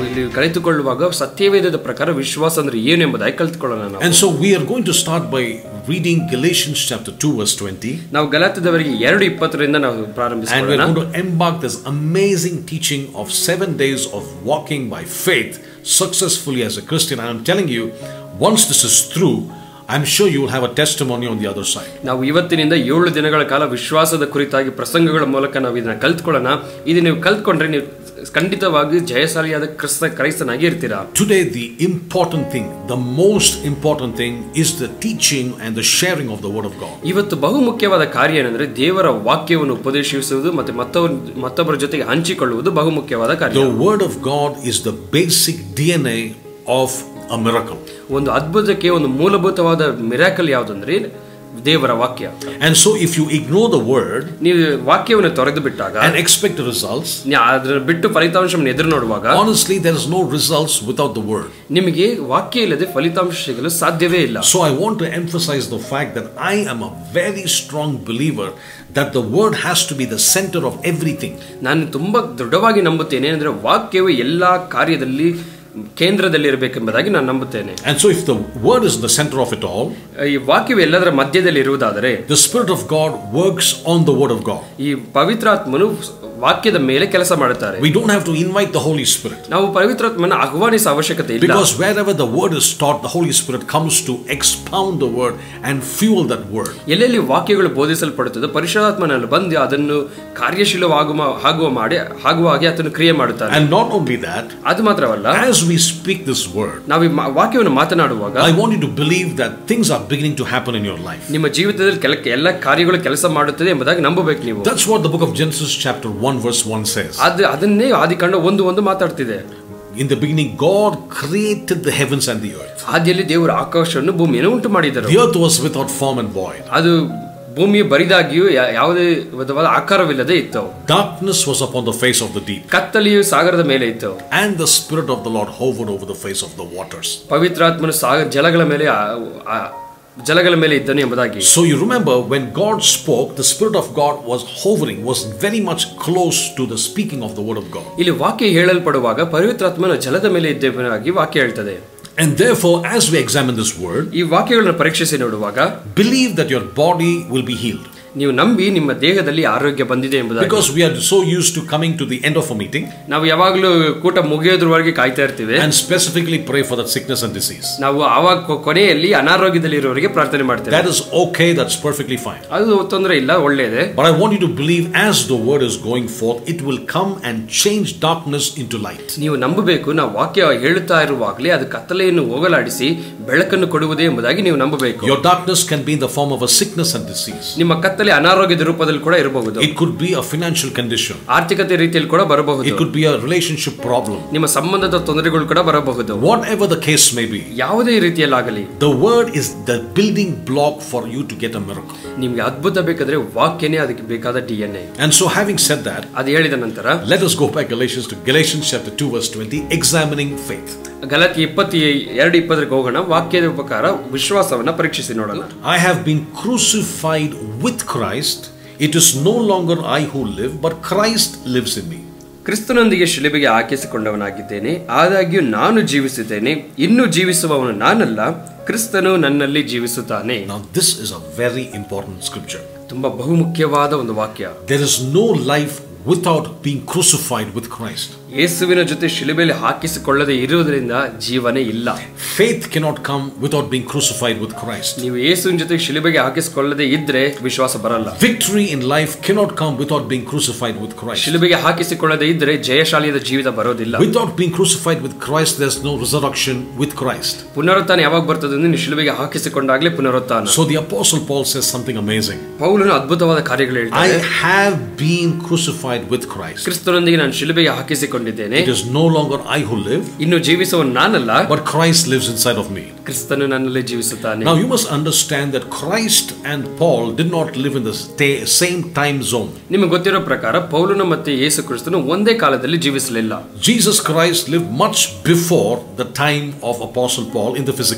ಇಲ್ಲಿ ಕಲಿತುಕೊಳ್ಳುವಾಗ ಸತ್ಯವೇದದ ಪ್ರಕಾರ ವಿಶ್ವಾಸ ಅಂದ್ರೆ ಏನು ಎಂಬುದಾಗಿ ಕಲಿತುಕೊಳ್ಳೋಣ ನಾವು And so we are going to start by reading Galatians chapter 2 verse 20. ನಾವು ಗಲಾತದವರಿಗೆ ಎರಡು ಇಪ್ಪತ್ತರಿಂದ ನಾವು And we're ಪ್ರಾರಂಭಿಸೋಣ going to embark this amazing teaching of seven days of walking by faith successfully as a Christian. And I'm telling you, once this is through, I'm sure you will have a testimony on the other side. ನಾವು ಇವತ್ತಿನಿಂದ ಏಳು ದಿನಗಳ ಕಾಲ ವಿಶ್ವಾಸದ ಕುರಿತಾಗಿ ಪ್ರಸಂಗಗಳ ಮೂಲಕ ನಾವು ಇದನ್ನ ಕಲ್ತ್ಕೊಳ್ಳೋಣ ಇದು ನೀವು ಕಲ್ತ್ಕೊಂಡ್ರೆ ನೀವು ಖಂಡಿತವಾಗಿ ಜಯಶಾಲಿಯಾದ ಕ್ರಿಸ್ತ ಕ್ರೈಸ್ತನಾಗಿ ಇರ್ತೀರಾ Today, the important thing, the most important thing, is the teaching and the sharing of the Word of God. ಇವತ್ತು ಬಹು ಮುಖ್ಯವಾದ ಕಾರ್ಯ ಏನಂದ್ರೆ ದೇವರ ವಾಕ್ಯವನ್ನು ಉಪದೇಶಿಸುವುದು ಮತ್ತೆ ಮತ್ತೊಬ್ಬರ ಮತ್ತೊಬ್ಬರ ಜೊತೆಗೆ ಹಂಚಿಕೊಳ್ಳುವುದು ಬಹು ಮುಖ್ಯವಾದ ಕಾರ್ಯ The Word of God is the basic DNA of a miracle. ಒಂದು ಅದ್ಭುತಕ್ಕೆ ಒಂದು ಮೂಲಭೂತವಾದ ಮಿರಾಕಲ್ ಯಾವುದಂದ್ರೆ ದೇವರ ವಾಕ್ಯ And so, if you ignore the Word ನೀವು ವಾಕ್ಯವನ್ನು ತೊರೆದು ಬಿಟ್ಟಾಗ and expect the results, ನೀವು ಅದನ್ನ ಬಿಟ್ಟು ಫಲಿತಾಂಶವನ್ನು ಎದುರು ನೋಡುವಾಗ honestly, there is no results without the Word. ನಿಮಗೆ ವಾಕ್ಯ ಇಲ್ಲದೆ ಫಲಿತಾಂಶ ಸಿಗಲು ಸಾಧ್ಯವೇ ಇಲ್ಲ So I want to emphasize the fact that I am a very strong believer that the word has to be the center of everything. ನಾನು ತುಂಬಾ ದೃಢವಾಗಿ ನಂಬುತ್ತೇನೆ ಅಂದ್ರೆ ವಾಕ್ಯವು ಎಲ್ಲಾ ಕಾರ್ಯದಲ್ಲಿ ಕೇಂದ್ರದಲ್ಲಿ ಇರಬೇಕೆಂಬುದಾಗಿ ನಾನು ನಂಬುತ್ತೇನೆ And so if the word is the center of it all, ಈ ವಾಕ್ಯವು ಎಲ್ಲದರ ಮಧ್ಯದಲ್ಲಿ ಇರುವುದಾದರೆ the Spirit of God works on the word of God. ಈ ಪವಿತ್ರಾತ್ಮನು ವಾಕ್ಯದ ಮೇಲೆ ಕೆಲಸ ಮಾಡುತ್ತಾರೆ We don't have to invite the Holy Spirit. ನಾವು ಪವಿತ್ರಾತ್ಮನ ಆಹ್ವಾನಿಸುವ ಅವಶ್ಯಕತೆ ಇಲ್ಲ Because wherever the word is taught, the Holy Spirit comes to expound the word and fuel that word. ಎಲ್ಲೆಲ್ಲಿ ವಾಕ್ಯಗಳು ಬೋಧಿಸಲ್ಪಡುತ್ತದೆ ಪರಿಶುದ್ಧಾತ್ಮನಲ್ಲಿ ಬಂದು ಅದನ್ನು ಕಾರ್ಯಶೀಲವಾಗುವ ಆಗುವ ಮಾಡಿ ಆಗುವ ಹಾಗೆ ಅದನ್ನು ಕ್ರಿಯೆ ಮಾಡುತ್ತಾರೆ And not only that, ಅದು ಮಾತ್ರವಲ್ಲ as we speak this word, ನಾವು ಈ ಮಾ- ವಾಕ್ಯವನ್ನು ಮಾತನಾಡುವಾಗ I want you to believe that things are beginning to happen in your life. ನಿಮ್ಮ ಜೀವಿತದಲ್ಲಿ ಕೆಲ ಎಲ್ಲ ಕಾರ್ಯಗಳು ಕೆಲಸ ಮಾಡುತ್ತದೆ ಎಂಬುದಾಗಿ ನಂಬಬೇಕು ನೀವು That's what the book of Genesis, chapter 1, verse 1 says. ಅದು ಅದನ್ನೇ ಆದಿಕಾಂಡ ಒಂದು ಒಂದು ಮಾತಾಡ್ತಿದೆ In the beginning, God created the heavens and the earth. ಆದಿಯಲ್ಲಿ ದೇವರು ಆಕಾಶವನ್ನು ಭೂಮಿಯನ್ನು ಉಂಟು ಮಾಡಿದರು The earth was without form and void. ಅದು ಭೂಮಿಯ ಬರಿದಾಗಿಯೂ ಯಾ- ಯಾವುದೇ ವಿಧವಾದ ಆಕಾರವಿಲ್ಲದೆ ಇತ್ತು Darkness was upon the face of the deep, ಕತ್ತಲೆಯು ಸಾಗರದ ಮೇಲೆ ಇತ್ತು and the Spirit of the Lord hovered over the face of the waters. ಪವಿತ್ರಾತ್ಮನು ಸಾಗ ಜಲಗಳ ಮೇಲೆ ಆ- ಆ- ಜಲಗಳ ಮೇಲೆ ಇದ್ದನು ಎಂಬುದಾಗಿ So you remember when God spoke, the Spirit of God was hovering, was very much close to the speaking of the Word of God. ಇಲ್ಲಿ ವಾಕ್ಯ ಹೇಳಲ್ಪಡುವಾಗ ಪವಿತ್ರಾತ್ಮನ ಜಲದ ಮೇಲೆ ಇದ್ದೇವಾಗಿ ವಾಕ್ಯ ಹೇಳ್ತದೆ And therefore, as we examine this word, ಈ ವಾಕ್ಯಗಳನ್ನು ಪರೀಕ್ಷಿಸಿ ನೋಡುವಾಗ believe that your body will be healed. ನೀವು ನಂಬಿ ನಿಮ್ಮ ದೇಹದಲ್ಲಿ ಆರೋಗ್ಯ ಬಂದಿದೆ ಎಂಬುದಾಗಿ Because we are so used to coming to the end of a meeting ನಾವು ಯಾವಾಗಲೂ ಕೂಟ ಮುಗಿಯೋದ್ರವರೆಗೆ ಕಾಯ್ತಾ ಇರ್ತೀವಿ and specifically pray for that sickness and disease. ನಾವು ಆವಾಗ ಕೊ- ಕೊನೆಯಲ್ಲಿ ಅನಾರೋಗ್ಯದಲ್ಲಿ ಇರೋರಿಗೆ ಪ್ರಾರ್ಥನೆ ಮಾಡ್ತೇವೆ That is okay, that's perfectly fine. ಅದು ತೊಂದರೆ ಇಲ್ಲ ಒಳ್ಳೆಯದೇ But I want you to believe as the word is going forth, it will come and change darkness into light. ನೀವು ನಂಬಬೇಕು ನಾವು ವಾಕ್ಯ ಹೇಳುತ್ತಾ ಇರುವಾಗಲೇ ಅದು ಕತ್ತಲೆಯನ್ನು ಹೋಗಲಾಡಿಸಿ ಬೆಳಕನ್ನು ಕೊಡುವುದೇ ಎಂಬುದಾಗಿ ನೀವು ನಂಬಬೇಕು Your darkness can be in the form of a sickness and disease. ನಿಮ್ಮ ಕತ್ತಲೆ ಅನಾರೋಗ್ಯದ ರೂಪದಲ್ಲಿ ಕೂಡ ಇರಬಹುದು It could be a financial condition. ಆರ್ಥಿಕತೆ ರೀತಿಯಲ್ಲಿ ಕೂಡ ಬರಬಹುದು It could be a relationship problem. ನಿಮ್ಮ ಸಂಬಂಧದ ತೊಂದರೆಗಳು ಕೂಡ ಬರಬಹುದು Whatever the case may be, ಯಾವುದೇ ರೀತಿಯಲ್ಲಾಗಲಿ the word is the building block for you to get a miracle. ನಿಮ್ಗೆ ಅದ್ಭುತ ಬೇಕಾದ್ರೆ ವಾಕ್ಯನೇ ಅದಕ್ಕೆ ಬೇಕಾದ D N A And so, having said that, ಅದು ಹೇಳಿದ ನಂತರ let us go back Galatians to Galatians chapter 2, verse 20, examining faith. ಗಲತಿ ಇಪ್ಪತ್ತಿ ಎರಡು ಇಪ್ಪತ್ತಕ್ಕೆ ಹೋಗೋಣ ವಾಕ್ಯದ ಉಪಕಾರ ವಿಶ್ವಾಸವನ್ನ ಪರೀಕ್ಷಿಸಿ ನೋಡೋಣ I have been crucified with Christ. It is no longer I who live, but Christ lives in me. ಕ್ರಿಸ್ತನೊಂದಿಗೆ ಶಿಲುಬೆಗೆ ಹಾಕಿಸಿಕೊಂಡವನಾಗಿದ್ದೇನೆ ಆದಾಗ್ಯೂ ನಾನು ಜೀವಿಸಿದ್ದೇನೆ ಇನ್ನು ಜೀವಿಸುವವನು ನಾನಲ್ಲ ಕ್ರಿಸ್ತನು ನನ್ನಲ್ಲಿ ಜೀವಿಸುತ್ತಾನೆ Now, this is a very important scripture. ತುಂಬಾ ಬಹುಮುಖ್ಯವಾದ ಒಂದು ವಾಕ್ಯ There is no life without being crucified with Christ. ಯೇಸುವಿನ ಜೊತೆ ಶಿಲುಬೆಯಲ್ಲಿ ಹಾಕಿಸಿಕೊಳ್ಳದೆ ಇರುವುದರಿಂದ ಜೀವನೇ ಇಲ್ಲ Faith cannot come without being crucified with Christ. ನೀವು ಯೇಸುವಿನ ಜೊತೆ ಶಿಲುಬೆಗೆ ಹಾಕಿಸಿಕೊಳ್ಳದೆ ಇದ್ರೆ ವಿಶ್ವಾಸ ಬರಲ್ಲ Victory in life cannot come without being crucified with Christ. ಶಿಲುಬೆಗೆ ಹಾಕಿಸಿಕೊಳ್ಳದೆ ಇದ್ರೆ ಜಯಶಾಲಿಯಾದ ಜೀವಿತ ಬರೋದಿಲ್ಲ Without being crucified with Christ, there's no resurrection with Christ. ಪುನರುತ್ಥಾನ ಯಾವಾಗ ಬರ್ತದೆ ಅಂದ್ರೆ ನೀವು ಶಿಲುಬೆಗೆ ಹಾಕಿಸಿಕೊಂಡಾಗ್ಲೇ ಪುನರುತ್ಥಾನ So the Apostle Paul says something amazing. ಪೌಲನು ಅದ್ಭುತವಾದ ಕಾರ್ಯಗಳು I ಹೇಳ್ತಾರೆ have been crucified with Christ. ಕ್ರಿಸ್ತನೊಂದಿಗೆ ನಾನು ಶಿಲುಬೆಗೆ ಹಾಕಿಸಿಕೊಂಡಿದ್ದೇನೆ It is no longer I who live, ಇನ್ನು ಜೀವಿಸುವ ನಾನಲ್ಲ but Christ lives inside of me. ಕ್ರಿಸ್ತನು ನನ್ನಲ್ಲಿ ಜೀವಿಸುತ್ತಾನೆ Now you must understand that Christ and Paul did not live in the sta- same time zone. ನಿಮಗೆ ಗೊತ್ತಿರೋ ಪ್ರಕಾರ ಪೌಲನು ಮತ್ತೆ ಯೇಸು ಕ್ರಿಸ್ತನು ಒಂದೇ ಕಾಲದಲ್ಲಿ ಜೀವಿಸಲಿಲ್ಲ Jesus Christ lived much before the time of Apostle Paul in the physical.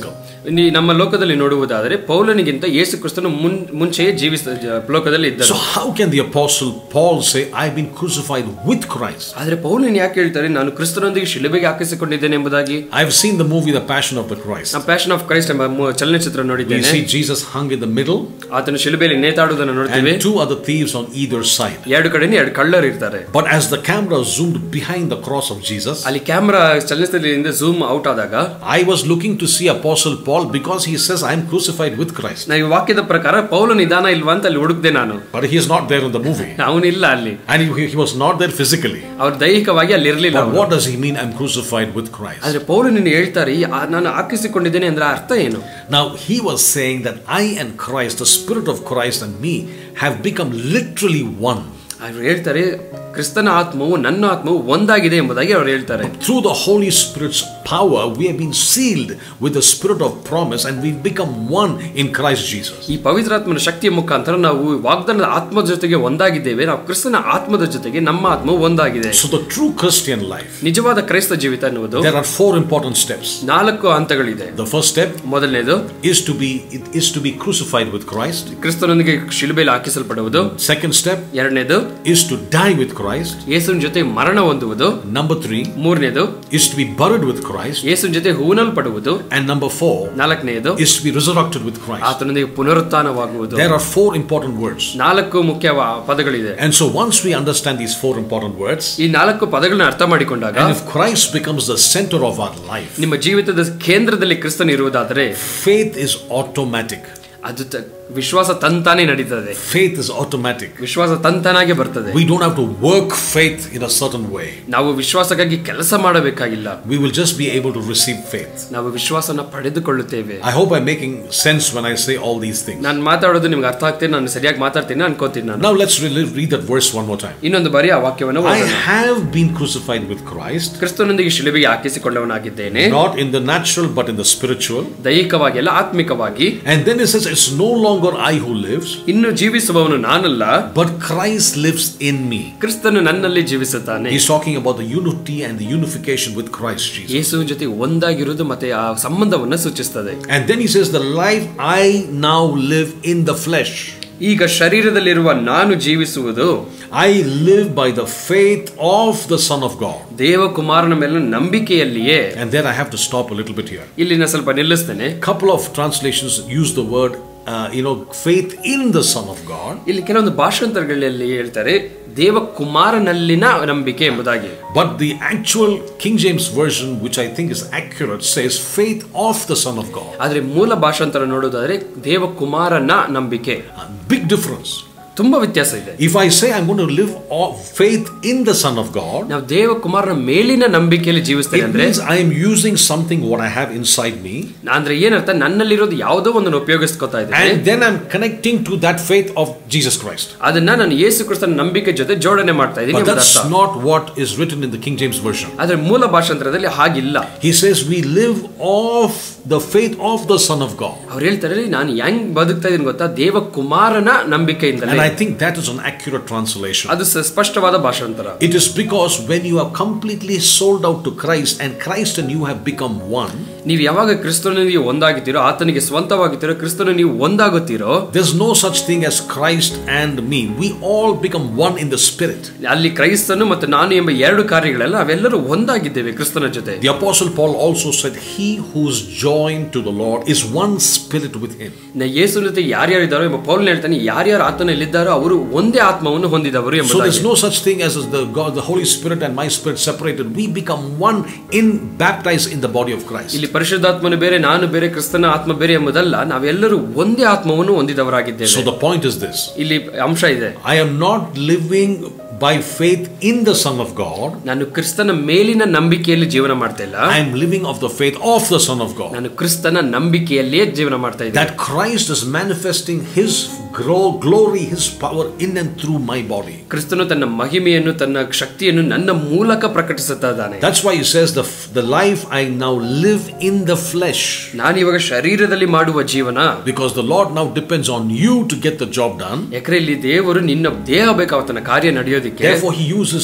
ನೀ- ನಮ್ಮ ಲೋಕದಲ್ಲಿ ನೋಡುವುದಾದರೆ ಪೌಲನಿಗಿಂತ ಯೇಸು ಕ್ರಿಸ್ತನು ಮುನ್ ಮುಂಚೆಯೇ ಜೀವಿಸ ಜ- ಲೋಕದಲ್ಲಿ ಇದ್ದರು So, how can the apostle Paul say, I've been crucified with Christ? ಆದ್ರೆ ಪೌಲನ್ ಯಾಕೆ ಹೇಳ್ತಾರೆ ನಾನು ಕ್ರಿಸ್ತನೊಂದಿಗೆ ಶಿಲುಬೆಗೆ ಹಾಕಿಸಿಕೊಂಡಿದ್ದೇನೆ ಎಂಬುದಾಗಿ I've seen the movie The Passion of the Christ. ನಾನು ಪ್ಯಾಷನ್ ಆಫ್ ಕ್ರೈಸ್ಟ್ ಎಂಬ ಮು- ಚಲನಚಿತ್ರ We ನೋಡಿದ್ದೇನೆ see Jesus hung in the middle ಆತನು ಶಿಲುಬೆಯಲ್ಲಿ ನೇತಾಡುವುದನ್ನು ನೋಡ್ತೀವಿ and two other thieves on either side. ಎರಡು ಕಡೆ ಎರಡು ಕಳ್ಳರು ಇರ್ತಾರೆ But as the camera zoomed behind the cross of Jesus, ಅಲ್ಲಿ ಕ್ಯಾಮ್ರಾ ಚಲನಚಿತ್ರದಿಂದ ಝೂಮ್ ಔಟ್ ಆದಾಗ I was looking to see Apostle Paul because he says, I'm crucified with Christ. ನಾವು ಈ ವಾಕ್ಯದ ಪ್ರಕಾರ ಪೌಲ ನಿಧಾನ ಇಲ್ವಾ ಅಂತ ಅಲ್ಲಿ ಹುಡುಕ್ದೆ ನಾನು But he is not there in the movie. ಅವನಿಲ್ಲ ಅಲ್ಲಿ And he, he was not there physically. ಅವ್ರು ದೈಹಿಕವಾಗಿ ಅಲ್ಲಿ ಇರಲಿಲ್ಲ But what does he mean, I'm crucified with Christ? ಆದ್ರೆ ಪೌಲ ನೀನು ಹೇಳ್ತಾರೆ ಈ ಆ- ನಾನು ಹಾಕಿಸಿಕೊಂಡಿದ್ದೇನೆ ಅಂದ್ರೆ ಅರ್ಥ ಏನು Now, he was saying that I and Christ, the Spirit of Christ and me, have become literally one. ಅವ್ರು ಹೇಳ್ತಾರೆ ಕ್ರಿಸ್ತನ ಆತ್ಮವು ನನ್ನ ಆತ್ಮವು ಒಂದಾಗಿದೆ ಎಂಬುದಾಗಿ ಅವ್ರು ಹೇಳ್ತಾರೆ Through the Holy Spirit's power, we have been sealed with the Spirit of promise and we've become one in Christ Jesus. ಈ ಪವಿತ್ರಾತ್ಮನ ಶಕ್ತಿಯ ಮುಖಾಂತರ ನಾವು ವಾಗ್ದಾನದ ಆತ್ಮದ ಜೊತೆಗೆ ಒಂದಾಗಿದ್ದೇವೆ ನಾವು ಕ್ರಿಸ್ತನ ಆತ್ಮದ ಜೊತೆಗೆ ನಮ್ಮ ಆತ್ಮವು ಒಂದಾಗಿದೆ So, the true Christian life, ನಿಜವಾದ ಕ್ರೈಸ್ತ ಜೀವಿತ ಎನ್ನುವುದು there are four important steps. ನಾಲ್ಕು ಹಂತಗಳಿದೆ The first step ಮೊದಲನೇದು is to be it is to be crucified with Christ. ಕ್ರಿಸ್ತನೊಂದಿಗೆ ಶಿಲುಬೆಯಲ್ಲಿ ಹಾಕಿಸಲ್ಪಡುವುದು Second step ಎರಡನೇದು is to die with Christ. ಯೇಸುವಿನ ಜೊತೆ ಮರಣ ಹೊಂದುವುದು Number three ಮೂರನೇದು is to be buried with Christ. ಯೇಸುವಿನ ಜೊತೆ ಹೂನಲ್ಪಡುವುದು And number four ನಾಲ್ಕನೇದು is to be resurrected with Christ. ಆತನೊಂದಿಗೆ ಪುನರುತ್ಥಾನವಾಗುವುದು There are four important words. ನಾಲ್ಕು ಮುಖ್ಯ ವ- ಪದಗಳಿದೆ And so once we understand these four important words, ಈ ನಾಲ್ಕು ಪದಗಳನ್ನ ಅರ್ಥ ಮಾಡಿಕೊಂಡಾಗ and if Christ becomes the center of our life, ನಿಮ್ಮ ಜೀವಿತದ ಕೇಂದ್ರದಲ್ಲಿ ಕ್ರಿಸ್ತನ್ ಇರುವುದಾದರೆ faith is automatic. ಅದು ತ- ವಿಶ್ವಾಸ ತಂತಾನೇ ನಡೀತದೆ Faith is automatic. ವಿಶ್ವಾಸ ತಂತಾನಾಗೆ ಬರ್ತದೆ We don't have to work faith in a certain way. ನಾವು ವಿಶ್ವಾಸಕ್ಕಾಗಿ ಕೆಲಸ ಮಾಡಬೇಕಾಗಿಲ್ಲ We will just be able to receive faith. ನಾವು ವಿಶ್ವಾಸನ ಪಡೆದುಕೊಳ್ಳುತ್ತೇವೆ I hope I'm making sense when I say all these things. ನಾನು ಮಾತಾಡೋದು ನಿಮ್ಗೆ ಅರ್ಥ ಆಗ್ತೀನಿ ನಾನು ಸರಿಯಾಗಿ ಮಾತಾಡ್ತೀನಿ ಅನ್ಕೋತೀನಿ ನಾನು Now let's re- read that verse one more time. ಇನ್ನೊಂದು ಬಾರಿ ಆ ವಾಕ್ಯವನ್ನು I ಓದೋಣ. have been crucified with Christ, ಕ್ರಿಸ್ತನೊಂದಿಗೆ ಶಿಲುಬೆಗೆ ಹಾಕಿಸಿಕೊಂಡವನಾಗಿದ್ದೇನೆ not in the natural but in the spiritual. ದೈಹಿಕವಾಗಿ ಅಲ್ಲ ಆತ್ಮಿಕವಾಗಿ And then it says, It's no longer I who lives, ಇನ್ನು ಜೀವಿಸುವವನು ನಾನಲ್ಲ but Christ lives in me. ಕ್ರಿಸ್ತನು ನನ್ನಲ್ಲಿ ಜೀವಿಸುತ್ತಾನೆ He's talking about the unity and the unification with Christ Jesus. ಯೇಸುವಿನ ಜೊತೆ ಒಂದಾಗಿರುವುದು ಮತ್ತೆ ಆ ಸಂಬಂಧವನ್ನ ಸೂಚಿಸ್ತದೆ And then he says, The life I now live in the flesh, ಈಗ ಶರೀರದಲ್ಲಿರುವ ನಾನು ಜೀವಿಸುವುದು I live by the faith of the Son of God. ದೇವಕುಮಾರನ ಮೇಲಿನ ನಂಬಿಕೆಯಲ್ಲಿಯೇ And then I have to stop a little bit here. ಇಲ್ಲಿ ನಾನು ಸ್ವಲ್ಪ ನಿಲ್ಲಿಸ್ತೇನೆ couple of translations use the word uh, you know faith in the son of god ಇಲ್ಲಿ ಕೆಲವೊಂದು ಭಾಷಾಂತರಗಳಲ್ಲಿ ಹೇಳ್ತಾರೆ ದೇವಕುಮಾರನಲ್ಲಿನ ನಂಬಿಕೆ ಎಂಬುದಾಗಿ but the actual king james version which i think is accurate says faith of the son of god ಆದ್ರೆ ಮೂಲ ಭಾಷಾಂತರ ನೋಡೋದಾದ್ರೆ ದೇವಕುಮಾರನ ನಂಬಿಕೆ A big difference ತುಂಬಾ ವ್ಯತ್ಯಾಸ ಇದೆ if i say i'm going to live of faith in the son of god ನಾವು ದೇವಕುಮಾರನ ಮೇಲಿನ ನಂಬಿಕೆಯಲ್ಲಿ ಜೀವಿಸ್ತೇವೆ it ಅಂದ್ರೆ means i am using something what i have inside me ಅಂದ್ರೆ ಏನರ್ಥ ನನ್ನಲ್ಲಿರೋದು ಯಾವುದೋ ಒಂದನ್ನು ಉಪಯೋಗಿಸ್ಕೊತಾ ಇದ್ದೇನೆ and then i'm connecting to that faith of jesus christ ಅದನ್ನ ನಾನು ಯೇಸು ಕ್ರಿಸ್ತನ ನಂಬಿಕೆ ಜೊತೆ ಜೋಡಣೆ ಮಾಡ್ತಾ ಇದ್ದೀನಿ but that's ಎಂಬುದರ್ಥ. not what is written in the king james version ಆದ್ರೆ ಮೂಲ ಭಾಷಾಂತರದಲ್ಲಿ ಹಾಗಿಲ್ಲ he says we live off the faith of the son of god ಅವ್ರು ಹೇಳ್ತಾರೆ ನಾನು ಹೆಂಗ್ ಬದುಕ್ತಾ ಇದೀನಿ ಗೊತ್ತಾ ದೇವಕುಮಾರನ ನಂಬಿಕೆಯಿಂದಲೇ And I think that is an accurate translation. ಅದು ಸ- ಸ್ಪಷ್ಟವಾದ ಭಾಷಾಂತರ It is because when you are completely sold out to Christ and Christ and you have become one, ನೀವು ಯಾವಾಗ ಕ್ರಿಸ್ತನಿಗೆ ಒಂದಾಗುತ್ತೀರೋ ಆತನಿಗೆ ಸ್ವಂತವಾಗುತ್ತೀರೋ ಕ್ರಿಸ್ತನ ನೀವು ಒಂದಾಗುತ್ತೀರೋ there's no such thing as Christ and me. We all become one in the Spirit. ಅಲ್ಲಿ ಕ್ರೈಸ್ತನು ಮತ್ತು ನಾನು ಎಂಬ ಎರಡು ಕಾರ್ಯಗಳೆಲ್ಲ ನಾವೆಲ್ಲರೂ ಒಂದಾಗಿದ್ದೇವೆ ಕ್ರಿಸ್ತನ ಜೊತೆ The Apostle Paul also said, He who is joined to the Lord is one spirit with him. ನ- ಯೇಸುವಿನ ಜೊತೆ ಯಾರ್ಯಾರು ಇದ್ದಾರೋ ಎಂಬ ಪೌಲ್ ಹೇಳ್ತಾನೆ ಯಾರ್ಯಾರು ಆತನಲ್ಲಿದ್ದಾರೋ ಅವರು ಒಂದೇ ಆತ್ಮವನ್ನು ಹೊಂದಿದವರು So ಎಂಬುದಾಗಿ there's no such thing as the God, the Holy Spirit and my spirit separated. We become one in baptized in the body of Christ. ಇಲ್ಲಿ ಪರಿಶುದ್ಧಾತ್ಮನು ಬೇರೆ ನಾನು ಬೇರೆ ಕ್ರಿಸ್ತನ ಆತ್ಮ ಬೇರೆ ಎಂಬುದಲ್ಲ ನಾವೆಲ್ಲರೂ ಒಂದೇ ಆತ್ಮವನ್ನು ಹೊಂದಿದವರಾಗಿದ್ದೇವೆ So the point is this ಇಲ್ಲಿ ಅಂಶ ಇದೆ I am not living by faith in the Son of God. ನಾನು ಕ್ರಿಸ್ತನ ಮೇಲಿನ ನಂಬಿಕೆಯಲ್ಲಿ ಜೀವನ ಮಾಡ್ತಾ ಇಲ್ಲ I am living of the faith of the Son of God. ನಾನು ಕ್ರಿಸ್ತನ ನಂಬಿಕೆಯಲ್ಲಿಯೇ ಜೀವನ ಮಾಡ್ತಾ ಇದ್ದೇನೆ That Christ is manifesting His gro- glory, His power in and through my body. ಕ್ರಿಸ್ತನು ತನ್ನ ಮಹಿಮೆಯನ್ನು ತನ್ನ ಶಕ್ತಿಯನ್ನು ನನ್ನ ಮೂಲಕ ಪ್ರಕಟಿಸುತ್ತಾ ಇದ್ದಾನೆ That's why He says, the, f- the life I now live in the flesh. ನಾನು ಇವಾಗ ಶರೀರದಲ್ಲಿ ಮಾಡುವ ಜೀವನ Because the Lord now depends on you to get the job done. ಯಾಕಂದ್ರೆ ಇಲ್ಲಿ ದೇವರು ನಿನ್ನ ದೇಹ ಬೇಕಾವತನ ಕಾರ್ಯ ನಡೆಯೋದಿಕ್ಕೆ Therefore, He uses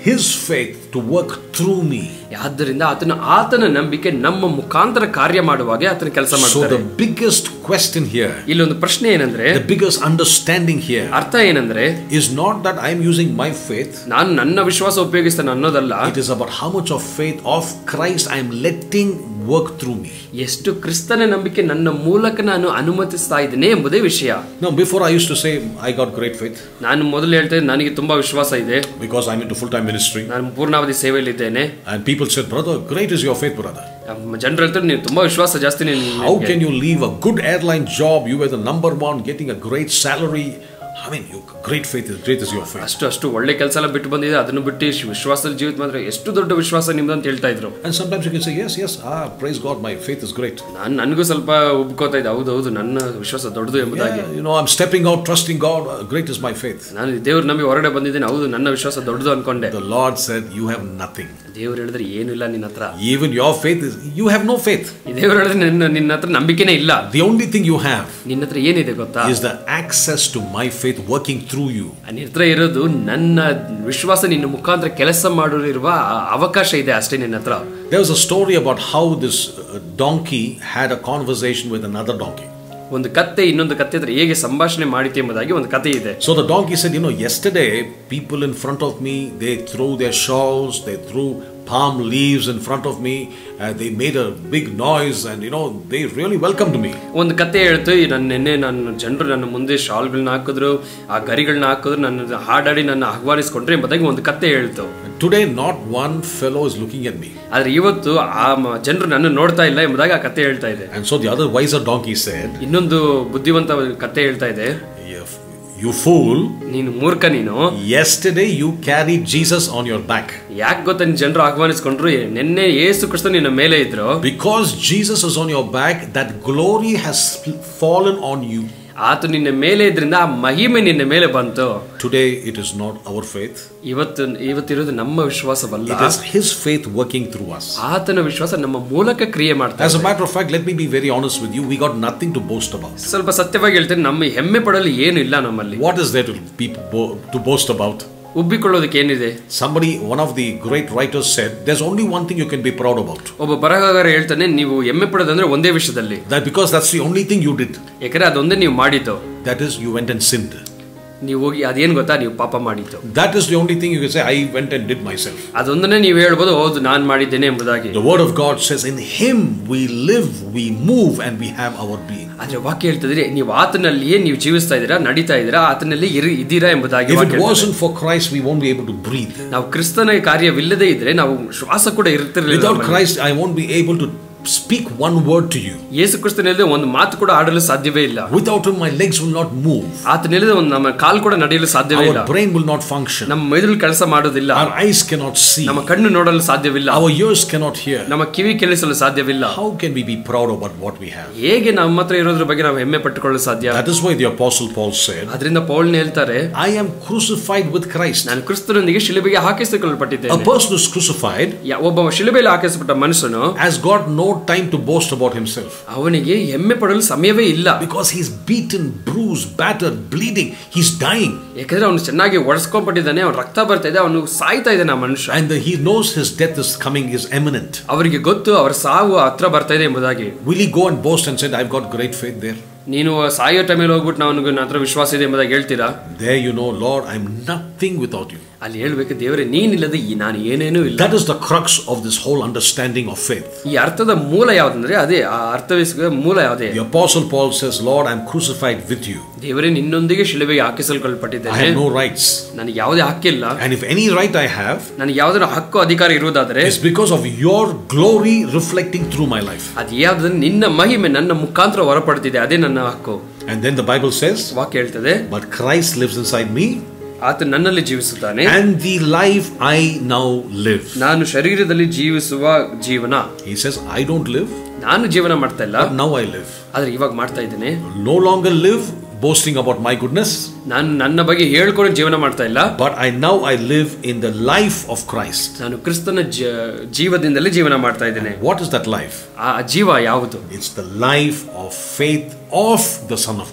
His faith to work through me. ಆದ್ದರಿಂದ ಆತನ ಆತನ ನಂಬಿಕೆ ನಮ್ಮ ಮುಖಾಂತರ ಕಾರ್ಯ ಮಾಡುವಾಗ ಆತನ ಕೆಲಸ So ಮಾಡ್ತಾರೆ the biggest question here, ಇಲ್ಲೊಂದು ಪ್ರಶ್ನೆ ಏನಂದ್ರೆ the biggest understanding here ಅರ್ಥ ಏನಂದ್ರೆ is not that I'm using my faith. ನಾನು ನನ್ನ ವಿಶ್ವಾಸ ಉಪಯೋಗಿಸ್ತೇನೆ ಅನ್ನೋದಲ್ಲ It is about how much of faith of Christ I'm letting work through me. ಎಷ್ಟು ಕ್ರಿಸ್ತನ ನಂಬಿಕೆ ನನ್ನ ಮೂಲಕ ನಾನು ಅನುಮತಿಸ್ತಾ ಇದ್ದೇನೆ ಎಂಬುದೇ ವಿಷಯ Now, before I used to say I got great faith ನಾನು ಮೊದಲು ಹೇಳ್ತೇನೆ ನನಗೆ ತುಂಬಾ ವಿಶ್ವಾಸ ಇದೆ because I'm into full time ministry. ನಾನು ಪೂರ್ಣಾವಧಿ ಸೇವೆಯಲ್ಲಿದ್ದೇನೆ And people said, Brother, great is your faith, brother. ಜನರು ಹೇಳ್ತಾರೆ ನೀವು ತುಂಬಾ ವಿಶ್ವಾಸ ಜಾಸ್ತಿ How can you leave a good airline job? You were the number one, getting a great salary. I mean, you, great faith is great is your faith. ಅಷ್ಟು ಅಷ್ಟು ಒಳ್ಳೆ ಕೆಲಸ ಎಲ್ಲ ಬಿಟ್ಟು ಬಂದಿದೆ ಅದನ್ನು ಬಿಟ್ಟು ಇಷ್ಟು ವಿಶ್ವಾಸದ ಜೀವಿತ ಮಾತ್ರ ಎಷ್ಟು ದೊಡ್ಡ ವಿಶ್ವಾಸ ನಿಮ್ದು ಅಂತ ಹೇಳ್ತಾ ಇದ್ರು And sometimes you can say, Yes, yes, ah, praise God, my faith is great. ನಾನು ನನಗೂ ಸ್ವಲ್ಪ ಉಬ್ಕೋತಾ ಇದ್ದೆ ಹೌದು ಹೌದು ನನ್ನ ವಿಶ್ವಾಸ ದೊಡ್ಡದು ಎಂಬುದಾಗಿ Yeah, you know, I'm stepping out, trusting God, uh, great is my faith. ನಾನು ದೇವ್ರ ನಂಬಿ ಹೊರಗಡೆ ಬಂದಿದ್ದೇನೆ ಹೌದು ನನ್ನ ವಿಶ್ವಾಸ ದೊಡ್ಡದು ಅನ್ಕೊಂಡೆ The Lord said, You have nothing. ದೇವ್ರು ಹೇಳಿದ್ರೆ ಏನು ಇಲ್ಲ ನಿನ್ನ ಹತ್ರ Even your faith is, you have no faith. ಈ ದೇವ್ರು ಹೇಳಿದ್ರೆ ನಿನ್ನ ನಿನ್ನ ಹತ್ರ ನಂಬಿಕೆನೇ ಇಲ್ಲ The only thing you have ನಿನ್ನ ಹತ್ರ ಏನಿದೆ ಗೊತ್ತಾ is the access to my faith working through you. ನಿನ್ನ ಹತ್ರ ಇರೋದು ನನ್ನ ವಿಶ್ವಾಸ ನಿನ್ನ ಮುಖಾಂತರ ಕೆಲಸ ಮಾಡಿರುವ ಅವಕಾಶ ಇದೆ ಅಷ್ಟೇ ನಿನ್ನ ಹತ್ರ There was a story about how this uh, donkey had a conversation with another donkey. ಒಂದು ಕತ್ತೆ ಇನ್ನೊಂದು ಕತ್ತೆ ಹತ್ರ ಹೇಗೆ ಸಂಭಾಷಣೆ ಮಾಡಿತು ಎಂಬುದಾಗಿ ಒಂದು ಕತೆ ಇದೆ So the donkey said, You know, yesterday people in front of me they threw their shawls, they threw palm leaves in front of me, uh, they made a big noise, and you know, they really welcomed me. ಒಂದು ಕತೆ ಹೇಳ್ತು ಈ ನನ್ನ ನೆನ್ನೆ ನನ್ನ ಜನರು ನನ್ನ ಮುಂದೆ ಶಾಲ್ಗಳನ್ನ ಹಾಕಿದ್ರು ಆ ಗರಿಗಳನ್ನ ಹಾಕಿದ್ರು ನನ್ನ ಹಾಡಾಡಿ ನನ್ನ ಆಹ್ವಾನಿಸ್ಕೊಂಡ್ರು ಎಂಬುದಾಗಿ ಒಂದು ಕತೆ ಹೇಳ್ತು And today, not one fellow is looking at me. ಆದ್ರೆ ಇವತ್ತು ಆ ಜನರು ನನ್ನ ನೋಡ್ತಾ ಇಲ್ಲ ಎಂಬುದಾಗಿ ಆ ಕತೆ ಹೇಳ್ತಾ ಇದೆ And so the other wiser donkey said, ಇನ್ನೊಂದು ಬುದ್ಧಿವಂತ ಕತೆ ಹೇಳ್ತಾ ಇದೆ "You You fool, ನೀನು ಮೂರ್ಖ ನೀನು yesterday you carried Jesus on your back. ಯಾಕೆ ಗೊತ್ತಾ ನಿನ್ ಜನರು ಆಹ್ವಾನಿಸ್ಕೊಂಡ್ರು ನಿನ್ನೆ ಏಸು ಕ್ರಿಸ್ತ ನಿನ್ನ ಮೇಲೆ ಇದ್ರು Because Jesus is on your back, that glory has fallen on you. ಆತ ನಿನ್ನ ಮೇಲೆ ಇದ್ರಿಂದ ಆ ಮಹಿಮೆ ನಿನ್ನ ಮೇಲೆ ಬಂತು Today, it is not our faith, ಇವತ್ತು ಇವತ್ತಿರೋದು ನಮ್ಮ ವಿಶ್ವಾಸವಲ್ಲ it is His faith working through us. ಆತನ ವಿಶ್ವಾಸ ನಮ್ಮ ಮೂಲಕ ಕ್ರಿಯೆ ಮಾಡ್ತಾ As a matter of fact, let me be very honest with you, we got nothing to boast about. ಸ್ವಲ್ಪ ಸತ್ಯವಾಗಿ ಹೇಳ್ತೇನೆ ನಮ್ಮ ಹೆಮ್ಮೆ ಪಡಲು ಏನು ಇಲ್ಲ ನಮ್ಮಲ್ಲಿ What is there to, be, bo- to boast about? ಉಬ್ಬಿಕೊಳ್ಳೋದಕ್ಕೆ ಏನಿದೆ Somebody, one of the great writers said, there's only one thing you can be proud about. ಒಬ್ಬ ಬರಹಗಾರ ಹೇಳ್ತಾನೆ ನೀವು ಹೆಮ್ಮೆ ಪಡೋದಂದ್ರೆ ಒಂದೇ ವಿಷಯದಲ್ಲಿ That because that's the only thing you did. ಯಾಕಂದ್ರೆ ಅದೊಂದೇ ನೀವು ಮಾಡಿದ್ದು That is, you went and sinned. ನೀವು ಹೋಗಿ ಅದೇನ್ ಗೊತ್ತಾ ನೀವು ಪಾಪ ಮಾಡಿದ್ದು That is the only thing you can say, I went and did myself. ಅದೊಂದನ್ನೇ ನೀವು ಹೇಳ್ಬೋದು ಹೌದು ನಾನ್ ಮಾಡಿದ್ದೇನೆ ಎಂಬುದಾಗಿ The word of God says, In Him we live, we move, and we have our being. ಆದ್ರೆ ವಾಕ್ಯ ಹೇಳ್ತಿದ್ರೆ ನೀವು ಆತನಲ್ಲಿಯೇ ನೀವು ಜೀವಿಸ್ತಾ ಇದ್ದೀರಾ ನಡೀತಾ ಇದ್ದೀರಾ ಆತನಲ್ಲಿ ಇರಿ ಇದ್ದೀರಾ ಎಂಬುದಾಗಿ If ವಾಕ್ಯ it ಹೇಳ್ತದೆ. wasn't for Christ, we won't be able to breathe. ನಾವು ಕ್ರಿಸ್ತನ ಕಾರ್ಯವಿಲ್ಲದೆ ಇದ್ರೆ ನಾವು ಶ್ವಾಸ ಕೂಡ ಇರ್ತಿರ್ಲಿಲ್ಲ Without ನಮ್ಮಲ್ಲಿ. Christ, I won't be able to speak one word to you. ಯೇಸು ಕ್ರಿಸ್ತನಿಲ್ಲದೆ ಒಂದು ಮಾತು ಕೂಡ ಆಡಲು ಸಾಧ್ಯವೇ ಇಲ್ಲ Without Him, my legs will not move. ಆತನಿಲ್ಲದೆ ಒಂದು ನಮ್ಮ ಕಾಲು ಕೂಡ ನಡೆಯಲು ಸಾಧ್ಯವೇ ಇಲ್ಲ Our brain will not function. ನಮ್ಮ ಮೆದುಳು ಕೆಲಸ ಮಾಡೋದಿಲ್ಲ Our eyes cannot see. ನಮ್ಮ ಕಣ್ಣು ನೋಡಲು ಸಾಧ್ಯವಿಲ್ಲ Our ears cannot hear. ನಮ್ಮ ಕಿವಿ ಕೇಳಿಸಲು ಸಾಧ್ಯವಿಲ್ಲ How can we be proud about what we have? ಹೇಗೆ ನಮ್ಮ ಹತ್ರ ಇರೋದ್ರ ಬಗ್ಗೆ ನಾವು ಹೆಮ್ಮೆ ಪಟ್ಟುಕೊಳ್ಳಲು ಸಾಧ್ಯ That is why the Apostle Paul said, ಅದರಿಂದ ಪೌಲ್ನ ಹೇಳ್ತಾರೆ I am crucified with Christ. ನಾನು ಕ್ರಿಸ್ತನೊಂದಿಗೆ ಶಿಲುಬೆಗೆ A ಹಾಕಿಸಿಕೊಳ್ಳಲ್ಪಟ್ಟಿದ್ದೇನೆ person who is crucified ಯಾ- ಒಬ್ಬ ಶಿಲುಬೆಯಲ್ಲಿ ಹಾಕಿಸಲ್ಪಟ್ಟ ಮನುಷ್ಯನು has got no time to boast about himself ಅವನಿಗೆ ಹೆಮ್ಮೆ ಪಡಲು ಸಮಯವೇ ಇಲ್ಲ because he's beaten, bruised, battered, bleeding. He's dying. ಯಾಕಂದ್ರೆ ಅವನು ಚೆನ್ನಾಗಿ ಒಡೆಸ್ಕೊಂಡ್ಬಿಟ್ಟಿದ್ದಾನೆ ಅವ್ನು ರಕ್ತ ಬರ್ತಾ ಇದೆ ಅವನು ಸಾಯ್ತಾ ಇದ್ದಾನೆ ಆ ಮನುಷ್ಯ And he knows his death is coming, is imminent. ಅವರಿಗೆ ಗೊತ್ತು ಅವರ ಸಾವು ಹತ್ರ ಬರ್ತಾ ಇದೆ ಎಂಬುದಾಗಿ Will he go and boast and say, I've got great faith there? ನೀನು ಸಾಯೋ ಟೈಮಲ್ಲಿ ಹೋಗ್ಬಿಟ್ಟು ನಾನು ನನ್ನ ಹತ್ರ ವಿಶ್ವಾಸ ಇದೆ ಎಂಬುದಾಗಿ ಹೇಳ್ತೀರಾ There you know, Lord, I'm nothing without you. ಅಲ್ಲಿ ಹೇಳ್ಬೇಕು ದೇವರೇ ನೀನಿಲ್ಲದೆ ಈ ನಾನು ಏನೇನೂ ಇಲ್ಲ That is the crux of this whole understanding of faith. ಈ ಅರ್ಥದ ಮೂಲ ಯಾವ್ದಂದ್ರೆ ಅದೇ ಆ ಅರ್ಥವಿಸುವ ಮೂಲ ಯಾವುದೇ The Apostle Paul says, Lord, I'm crucified with you. ದೇವರೇ ನಿನ್ನೊಂದಿಗೆ ಶಿಲುಬೆಗೆ I ಹಾಕಿಸಲ್ಪಟ್ಟಿದ್ದೇನೆ have no rights. ನನಗೆ ಯಾವುದೇ ಹಕ್ಕಿಲ್ಲ And if any right I have, ನನಗೆ ಯಾವ್ದಾರ ಹಕ್ಕು ಅಧಿಕಾರ ಇರುವುದಾದ್ರೆ it's because of your glory reflecting through my life. ಅದು ಯಾವ್ದು ನಿನ್ನ ಮಹಿಮೆ ನನ್ನ ಮುಖಾಂತರ ಹೊರಪಡ್ತಿದೆ ಅದೇ ನನ್ನ ಹಕ್ಕು And then the Bible says, ವಾಕ್ಯ ಹೇಳ್ತದೆ But Christ lives inside me, ಆತ ನನ್ನಲ್ಲಿ ಜೀವಿಸುತ್ತಾನೆ and the life I now live. ನಾನು ಶರೀರದಲ್ಲಿ ಜೀವಿಸುವ ಜೀವನ He says, I don't live, ನಾನು ಜೀವನ ಮಾಡ್ತಾ ಇಲ್ಲ but now I live. ಆದ್ರೆ ಇವಾಗ ಮಾಡ್ತಾ ಇದ್ದೇನೆ No longer live boasting about my goodness, ನಾನು ನನ್ನ ಬಗ್ಗೆ ಹೇಳ್ಕೊಂಡು ಜೀವನ ಮಾಡ್ತಾ ಇಲ್ಲ but I now I live in the life of Christ. ನಾನು ಕ್ರಿಸ್ತನ ಜ- ಜೀವದಿಂದಲೇ ಜೀವನ ಮಾಡ್ತಾ ಇದ್ದೇನೆ What is that life? ಆ ಜೀವ ಯಾವುದು It's the life of faith of the Son of God.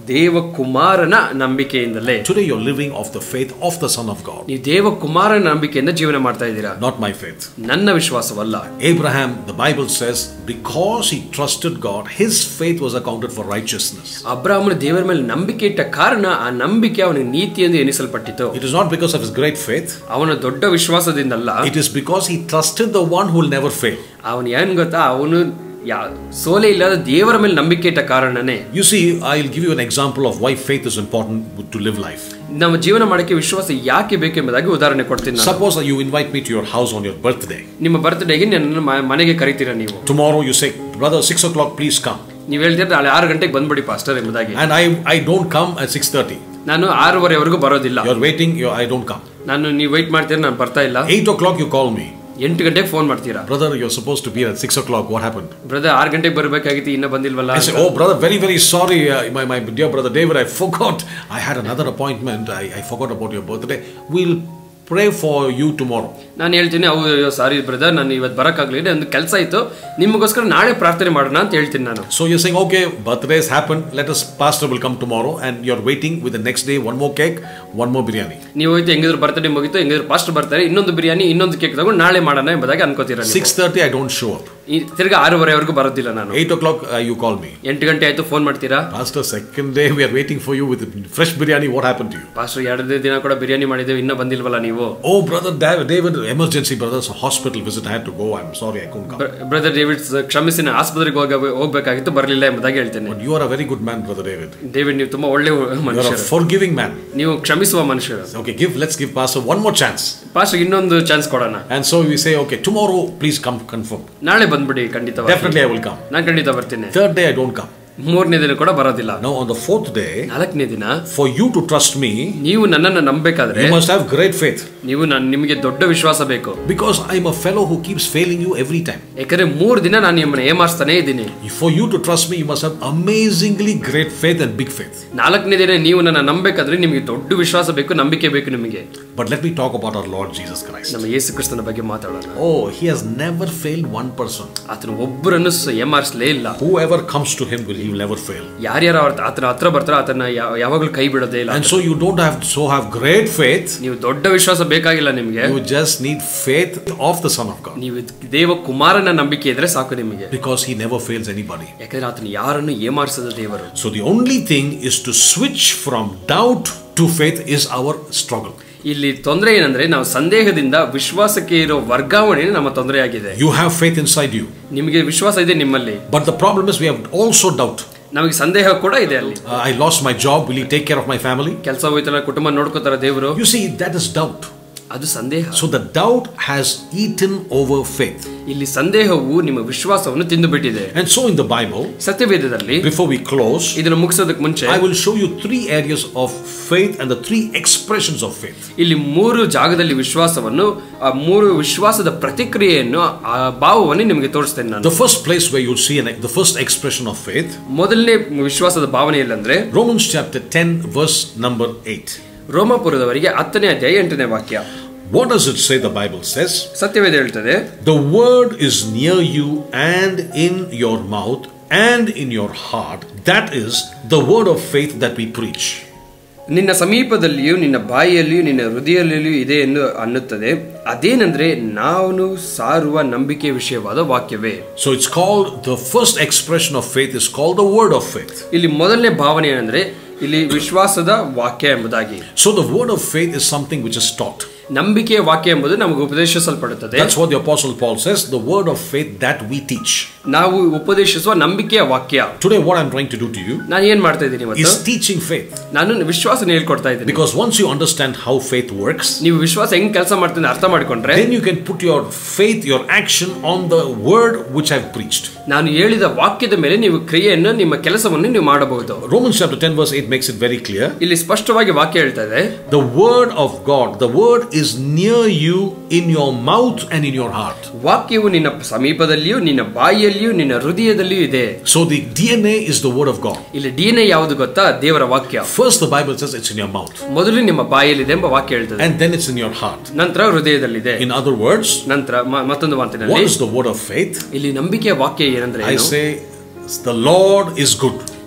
ದೇವಕುಮಾರನ ನಂಬಿಕೆಯಿಂದಲೇ Today you're living off the faith of the Son of God, ನೀವು ದೇವಕುಮಾರನ ನಂಬಿಕೆಯಿಂದ ಜೀವನ ಮಾಡ್ತಾ ಇದ್ದೀರಾ not my faith. ನನ್ನ ವಿಶ್ವಾಸವಲ್ಲ Abraham, the Bible says, because he trusted God, his faith was accounted for righteousness. ಅಬ್ರಾಹ್ಮನ ದೇವರ ಮೇಲೆ ನಂಬಿಕೆ ಇಟ್ಟ ಕಾರಣ ಆ ನಂಬಿಕೆ ಅವನಿಗೆ ನೀತಿ ಎಂದು ಎನಿಸಲ್ಪಟ್ಟಿತು It is not because of his great faith, ಅವನ ದೊಡ್ಡ ವಿಶ್ವಾಸದಿಂದಲ್ಲ it is because he trusted the one who will never fail. ಅವನು ಏನ್ ಗೊತ್ತಾ ಅವನು ಯಾ ಸೋಲೆ ಇಲ್ಲದ ದೇವರ ಮೇಲೆ ನಂಬಿಕೆ ಇಟ್ಟ ಕಾರಣನೇ You see, I'll give you an example of why faith is important to live life. ನಮ್ಮ ಜೀವನ ಮಾಡಕ್ಕೆ ವಿಶ್ವಾಸ ಯಾಕೆ ಬೇಕೆಂಬುದಾಗಿ ಉದಾಹರಣೆ ಕೊಡ್ತೀನಿ ನಾನು Suppose that you invite me to your house on your birthday. ನಿಮ್ಮ ಬರ್ತ್ಡೇಗೆ ನನ್ನ ಮ- ಮನೆಗೆ ಕರಿತೀರಾ ನೀವು Tomorrow you say, Brother, 6 o'clock, please come. ನೀವು ಹೇಳ್ತೀರ ನಾಳೆ ಆರು ಗಂಟೆಗೆ ಬಂದ್ಬಿಡಿ ಪಾಸ್ಟರ್ ಎಂಬುದಾಗಿ And I, I don't come at 6.30. ನಾನು ಆರೂವರೆವರೆಗೂ ಬರೋದಿಲ್ಲ You're waiting, you I don't come. ನಾನು ನೀವು ವೆಯ್ಟ್ ಮಾಡ್ತೀರಾ ನಾನು ಬರ್ತಾ ಇಲ್ಲ 8 o'clock you call me. ಎಂಟು ಗಂಟೆಗೆ ಫೋನ್ ಮಾಡ್ತೀರಾ Brother, you're supposed to be at 6 o'clock. What happened? Brother ಆರು ಗಂಟೆಗೆ ಬರಬೇಕಾಗಿತ್ತು ಇನ್ನ ಬಂದಿಲ್ವಲ್ಲ I say, oh, brother, very, very sorry, uh, my, my dear brother David, I forgot. I had another appointment. I, I forgot about your birthday. We'll pray for you tomorrow. ನಾನು ಹೇಳ್ತೀನಿ ಹೌದು sorry brother ನಾನು ಇವತ್ತು ಬರೋಕ್ಕಾಗಲಿಲ್ಲ ಒಂದು ಕೆಲಸ ಇತ್ತು ನಿಮಗೋಸ್ಕರ ನಾಳೆ ಪ್ರಾರ್ಥನೆ ಮಾಡೋಣ ಅಂತ ಹೇಳ್ತೀನಿ ನಾನು So you're saying, okay, birthdays happen. Let us, pastor will come tomorrow. And you're waiting with the next day, one more cake, one more biryani. ನೀವು ಹೋಯ್ತು ಹೆಂಗಿದ್ರು ಬರ್ತಡೇ ಮುಗಿತು ಹೆಂಗಿದ್ರು ಪಾಸ್ಟ್ ಬರ್ತಾರೆ ಇನ್ನೊಂದು ಬಿರಿಯಾನಿ ಇನ್ನೊಂದು ಕೇಕ್ ತಗೊಂಡು ನಾಳೆ ಮಾಡೋಣ ಎಂಬುದಾಗಿ ಅನ್ಕೋತೀರ ನೀವು. 6.30, I don't show up. ಈ ತಿರ್ಗಾ ಆರೂವರೆವರೆಗೂ ಬರೋದಿಲ್ಲ ನಾನು 8 o'clock, uh, you call me. ಎಂಟು ಗಂಟೆ ಆಯ್ತು ಫೋನ್ ಮಾಡ್ತೀರಾ Pastor, second day, we are waiting for you with fresh biryani. What happened to you? Pastor ಎರಡನೇ ದಿನ ಕೂಡ ಬಿರಿಯಾನಿ ಮಾಡಿದ್ದೇವೆ ಇನ್ನೂ ಬಂದಿಲ್ವಲ್ಲ ನೀವು Oh, brother David, David, emergency, brother, so hospital visit. I had to go. I'm sorry, I couldn't come. Brother David ಕ್ಷಮಿಸಿ ನಾನು ಆಸ್ಪತ್ರೆಗೆ ಹೋಗ ಹೋಗ್ಬೇಕಾಗಿತ್ತು ಬರಲಿಲ್ಲ ಎಂಬುದಾಗಿ ಹೇಳ್ತೇನೆ But you are a very good man, brother David. David ನೀವು ತುಂಬಾ ಒಳ್ಳೆ You are a ಮನುಷ್ಯರು forgiving man. ನೀವು ಕ್ಷಮಿಸುವ ಮನುಷ್ಯರು Okay, give. Let's give Pastor one more chance. Pastor ಇನ್ನೊಂದು ಚಾನ್ಸ್ ಕೊಡೋಣ And so we say, okay, tomorrow, please come confirm. ನಾಳೆ ಬಂದ್ಬಿಡಿ ಖಂಡಿತವಾಗಿ Definitely, I will come. ನಾನು ಖಂಡಿತ ಬರ್ತೀನಿ Third day, I don't come. ಮೂರನೇ ದಿನ ಕೂಡ ಬರೋದಿಲ್ಲ Now, on the fourth day, ನಾಲ್ಕನೇ ದಿನ for you to trust me, ನೀವು ನನ್ನನ್ನು ನಂಬಬೇಕಾದ್ರೆ you must have great faith. ನೀವು ನಾನು ನಿಮಗೆ ದೊಡ್ಡ ವಿಶ್ವಾಸ ಬೇಕು Because I'm a fellow who keeps failing you every time. ಯಾಕಂದ್ರೆ ಮೂರು ದಿನ ನಾನು ನಿಮ್ಮನ್ನ ಏಮಾರಿಸ್ತಾನೆ ಇದ್ದೀನಿ For you to trust me, you must have amazingly great faith and big faith. ನಾಲ್ಕನೇ ದಿನ ನೀವು ನನ್ನ ನಂಬಬೇಕಾದ್ರೆ ನಿಮಗೆ ದೊಡ್ಡ ವಿಶ್ವಾಸ ಬೇಕು ನಂಬಿಕೆ ಬೇಕು ನಿಮಗೆ But let me talk about our Lord Jesus Christ. ನಮ್ಮ ಯೇಸು ಕ್ರಿಸ್ತನ ಬಗ್ಗೆ ಮಾತಾಡೋಣ Oh, he has never failed one person. ಆತನು ಒಬ್ಬರನ್ನು ಸ- ಏಮಾರಿಸಲೇ ಇಲ್ಲ Whoever comes to him will he will never fail. ಯಾರ್ಯಾರು ಅವ್ರ ಆತನ ಹತ್ರ ಬರ್ತಾರೋ ಆತನ ಯಾ- ಯಾವಾಗ್ಲೂ ಕೈ ಬಿಡೋದೇ ಇಲ್ಲ And so you don't have so have great faith. ನೀವು ದೊಡ್ಡ ವಿಶ್ವಾಸ ಬೇಕಾಗಿಲ್ಲ ನಿಮಗೆ You just need faith of the Son of God. ನೀವು ದೇವ ಕುಮಾರನ ನಂಬಿಕೆ ಇದ್ರೆ ಸಾಕು ನಿಮಗೆ Because he never fails anybody. ಯಾಕಂದ್ರೆ ಆತನು ಯಾರನ್ನು ಏಮಾರಿಸದ ದೇವರು So the only thing is to switch from doubt to faith is our struggle. ಇಲ್ಲಿ ತೊಂದರೆ ಏನಂದ್ರೆ ನಾವು ಸಂದೇಹದಿಂದ ವಿಶ್ವಾಸಕ್ಕೆ ಇರೋ ವರ್ಗಾವಣೆ ನಮ್ಮ ತೊಂದರೆ ಆಗಿದೆ You have faith inside you. ನಿಮಗೆ ವಿಶ್ವಾಸ ಇದೆ ನಿಮ್ಮಲ್ಲಿ But the problem is we have also doubt. ನಮಗೆ ಸಂದೇಹ ಕೂಡ ಇದೆ ಅಲ್ಲಿ Uh, I lost my job. Will he take care of my family? ಕೆಲಸ ಹೋಯ್ತಲ್ಲ ಕುಟುಂಬ ನೋಡ್ಕೋತಾರ ದೇವರು You see, that is doubt. ಅದು ಸಂದೇಹ So the doubt has eaten over faith. ಇಲ್ಲಿ ಸಂದೇಹವು ನಿಮ್ಮ ವಿಶ್ವಾಸವನ್ನು ತಿಂದು ಬಿಟ್ಟಿದೆ And so in the Bible, ಸತ್ಯವೇದದಲ್ಲಿ before we close, ಇದನ್ನು ಮುಗಿಸೋದಕ್ಕೆ ಮುಂಚೆ I will show you three areas of faith and the three expressions of faith. ಇಲ್ಲಿ ಮೂರು ಜಾಗದಲ್ಲಿ ವಿಶ್ವಾಸವನ್ನು ಆ ಮೂರು ವಿಶ್ವಾಸದ ಪ್ರತಿಕ್ರಿಯೆಯನ್ನು ಆ ಭಾವವನ್ನು ನಿಮಗೆ ತೋರಿಸ್ತೇನೆ ನಾನು The first place where you'll see an, the first expression of faith, ಮೊದಲನೇ ವಿಶ್ವಾಸದ ಭಾವನೆ ಇಲ್ಲಂದ್ರೆ Romans chapter 10, verse number 8. ರೋಮಾಪುರದವರಿಗೆ ಹತ್ತನೇ ಅಧ್ಯಾಯ ಎಂಟನೇ ವಾಕ್ಯ What does it say? The Bible says, ಸತ್ಯವೇದ ಹೇಳ್ತದೆ The word is near you and in your mouth and in your heart. That is the word of faith that we preach. ನಿನ್ನ ಸಮೀಪದಲ್ಲಿಯೂ ನಿನ್ನ ಬಾಯಿಯಲ್ಲಿಯೂ ನಿನ್ನ ಹೃದಯದಲ್ಲಿಯೂ ಇದೆ ಎಂದು ಅನ್ನುತ್ತದೆ ಅದೇನೆಂದ್ರೆ ನಾನು ಸಾರುವ ನಂಬಿಕೆ ವಿಷಯವಾದ ವಾಕ್ಯವೇ So it's called the first expression of faith is called the word of faith. ಇಲ್ಲಿ ಮೊದಲನೇ ಭಾವನೆ ಏನಂದ್ರೆ ಇಲ್ಲಿ ವಿಶ್ವಾಸದ ವಾಕ್ಯ ಎಂಬುದಾಗಿ So the word of faith is something which is taught. ನಂಬಿಕೆಯ ವಾಕ್ಯ ಎಂಬುದು ನಮಗೆ ಉಪದೇಶಿಸಲ್ಪಡುತ್ತದೆ That's what the apostle Paul says, the word of faith that we teach. ನಾವು ಉಪದೇಶಿಸುವ ನಂಬಿಕೆಯ ವಾಕ್ಯ Today what I'm trying to do to you ನಾನು ಏನ್ ಮಾಡ್ತಾ ಇದ್ದೀನಿ ಇವತ್ತು is teaching faith. ನಾನು ವಿಶ್ವಾಸನ ಹೇಳ್ಕೊಡ್ತಾ ಇದ್ದೀನಿ Because once you understand how faith works, ನೀವು ವಿಶ್ವಾಸ ಹೆಂಗ್ ಕೆಲಸ ಮಾಡ್ತೀನಿ ಅರ್ಥ ಮಾಡ್ಕೊಂಡ್ರೆ then you can put your faith, your action on the word which I've preached. ನಾನು ಹೇಳಿದ ವಾಕ್ಯದ ಮೇಲೆ ನೀವು ಕ್ರಿಯೆಯನ್ನು ನಿಮ್ಮ ಕೆಲಸವನ್ನು ನೀವು ಮಾಡಬಹುದು Romans chapter 10 verse 8 makes it very clear. ಇಲ್ಲಿ ಸ್ಪಷ್ಟವಾಗಿ ವಾಕ್ಯ ಹೇಳ್ತಾ ಇದೆ The word of God, the word is near you in your mouth and in your heart. ವಾಕ್ಯವು ನಿನ್ನ ಸಮೀಪದಲ್ಲಿಯೂ ನಿನ್ನ ಬಾಯಿಯಲ್ಲಿಯೂ ನಿನ್ನ ಹೃದಯದಲ್ಲಿಯೂ ಇದೆ So the DNA is the word of God. ಇಲ್ಲಿ ಡಿಎನ್ಎ ಯಾವುದು ಗೊತ್ತಾ ದೇವರ ವಾಕ್ಯ First the Bible says it's in your mouth ಮೊದಲು ನಿಮ್ಮ ಬಾಯಿಯಲ್ಲಿದೆ ಎಂಬ ವಾಕ್ಯ ಹೇಳ್ತದೆ and then it's in your heart. ನಂತರ ಹೃದಯದಲ್ಲಿದೆ In other words, ನಂತರ ಮ- ಮತ್ತೊಂದು what ಮಾತಿನಲ್ಲಿ is the word of faith? ಇಲ್ಲಿ ನಂಬಿಕೆಯ ವಾಕ್ಯ ಏನಂದ್ರೆ I ಏನು? say the Lord is good.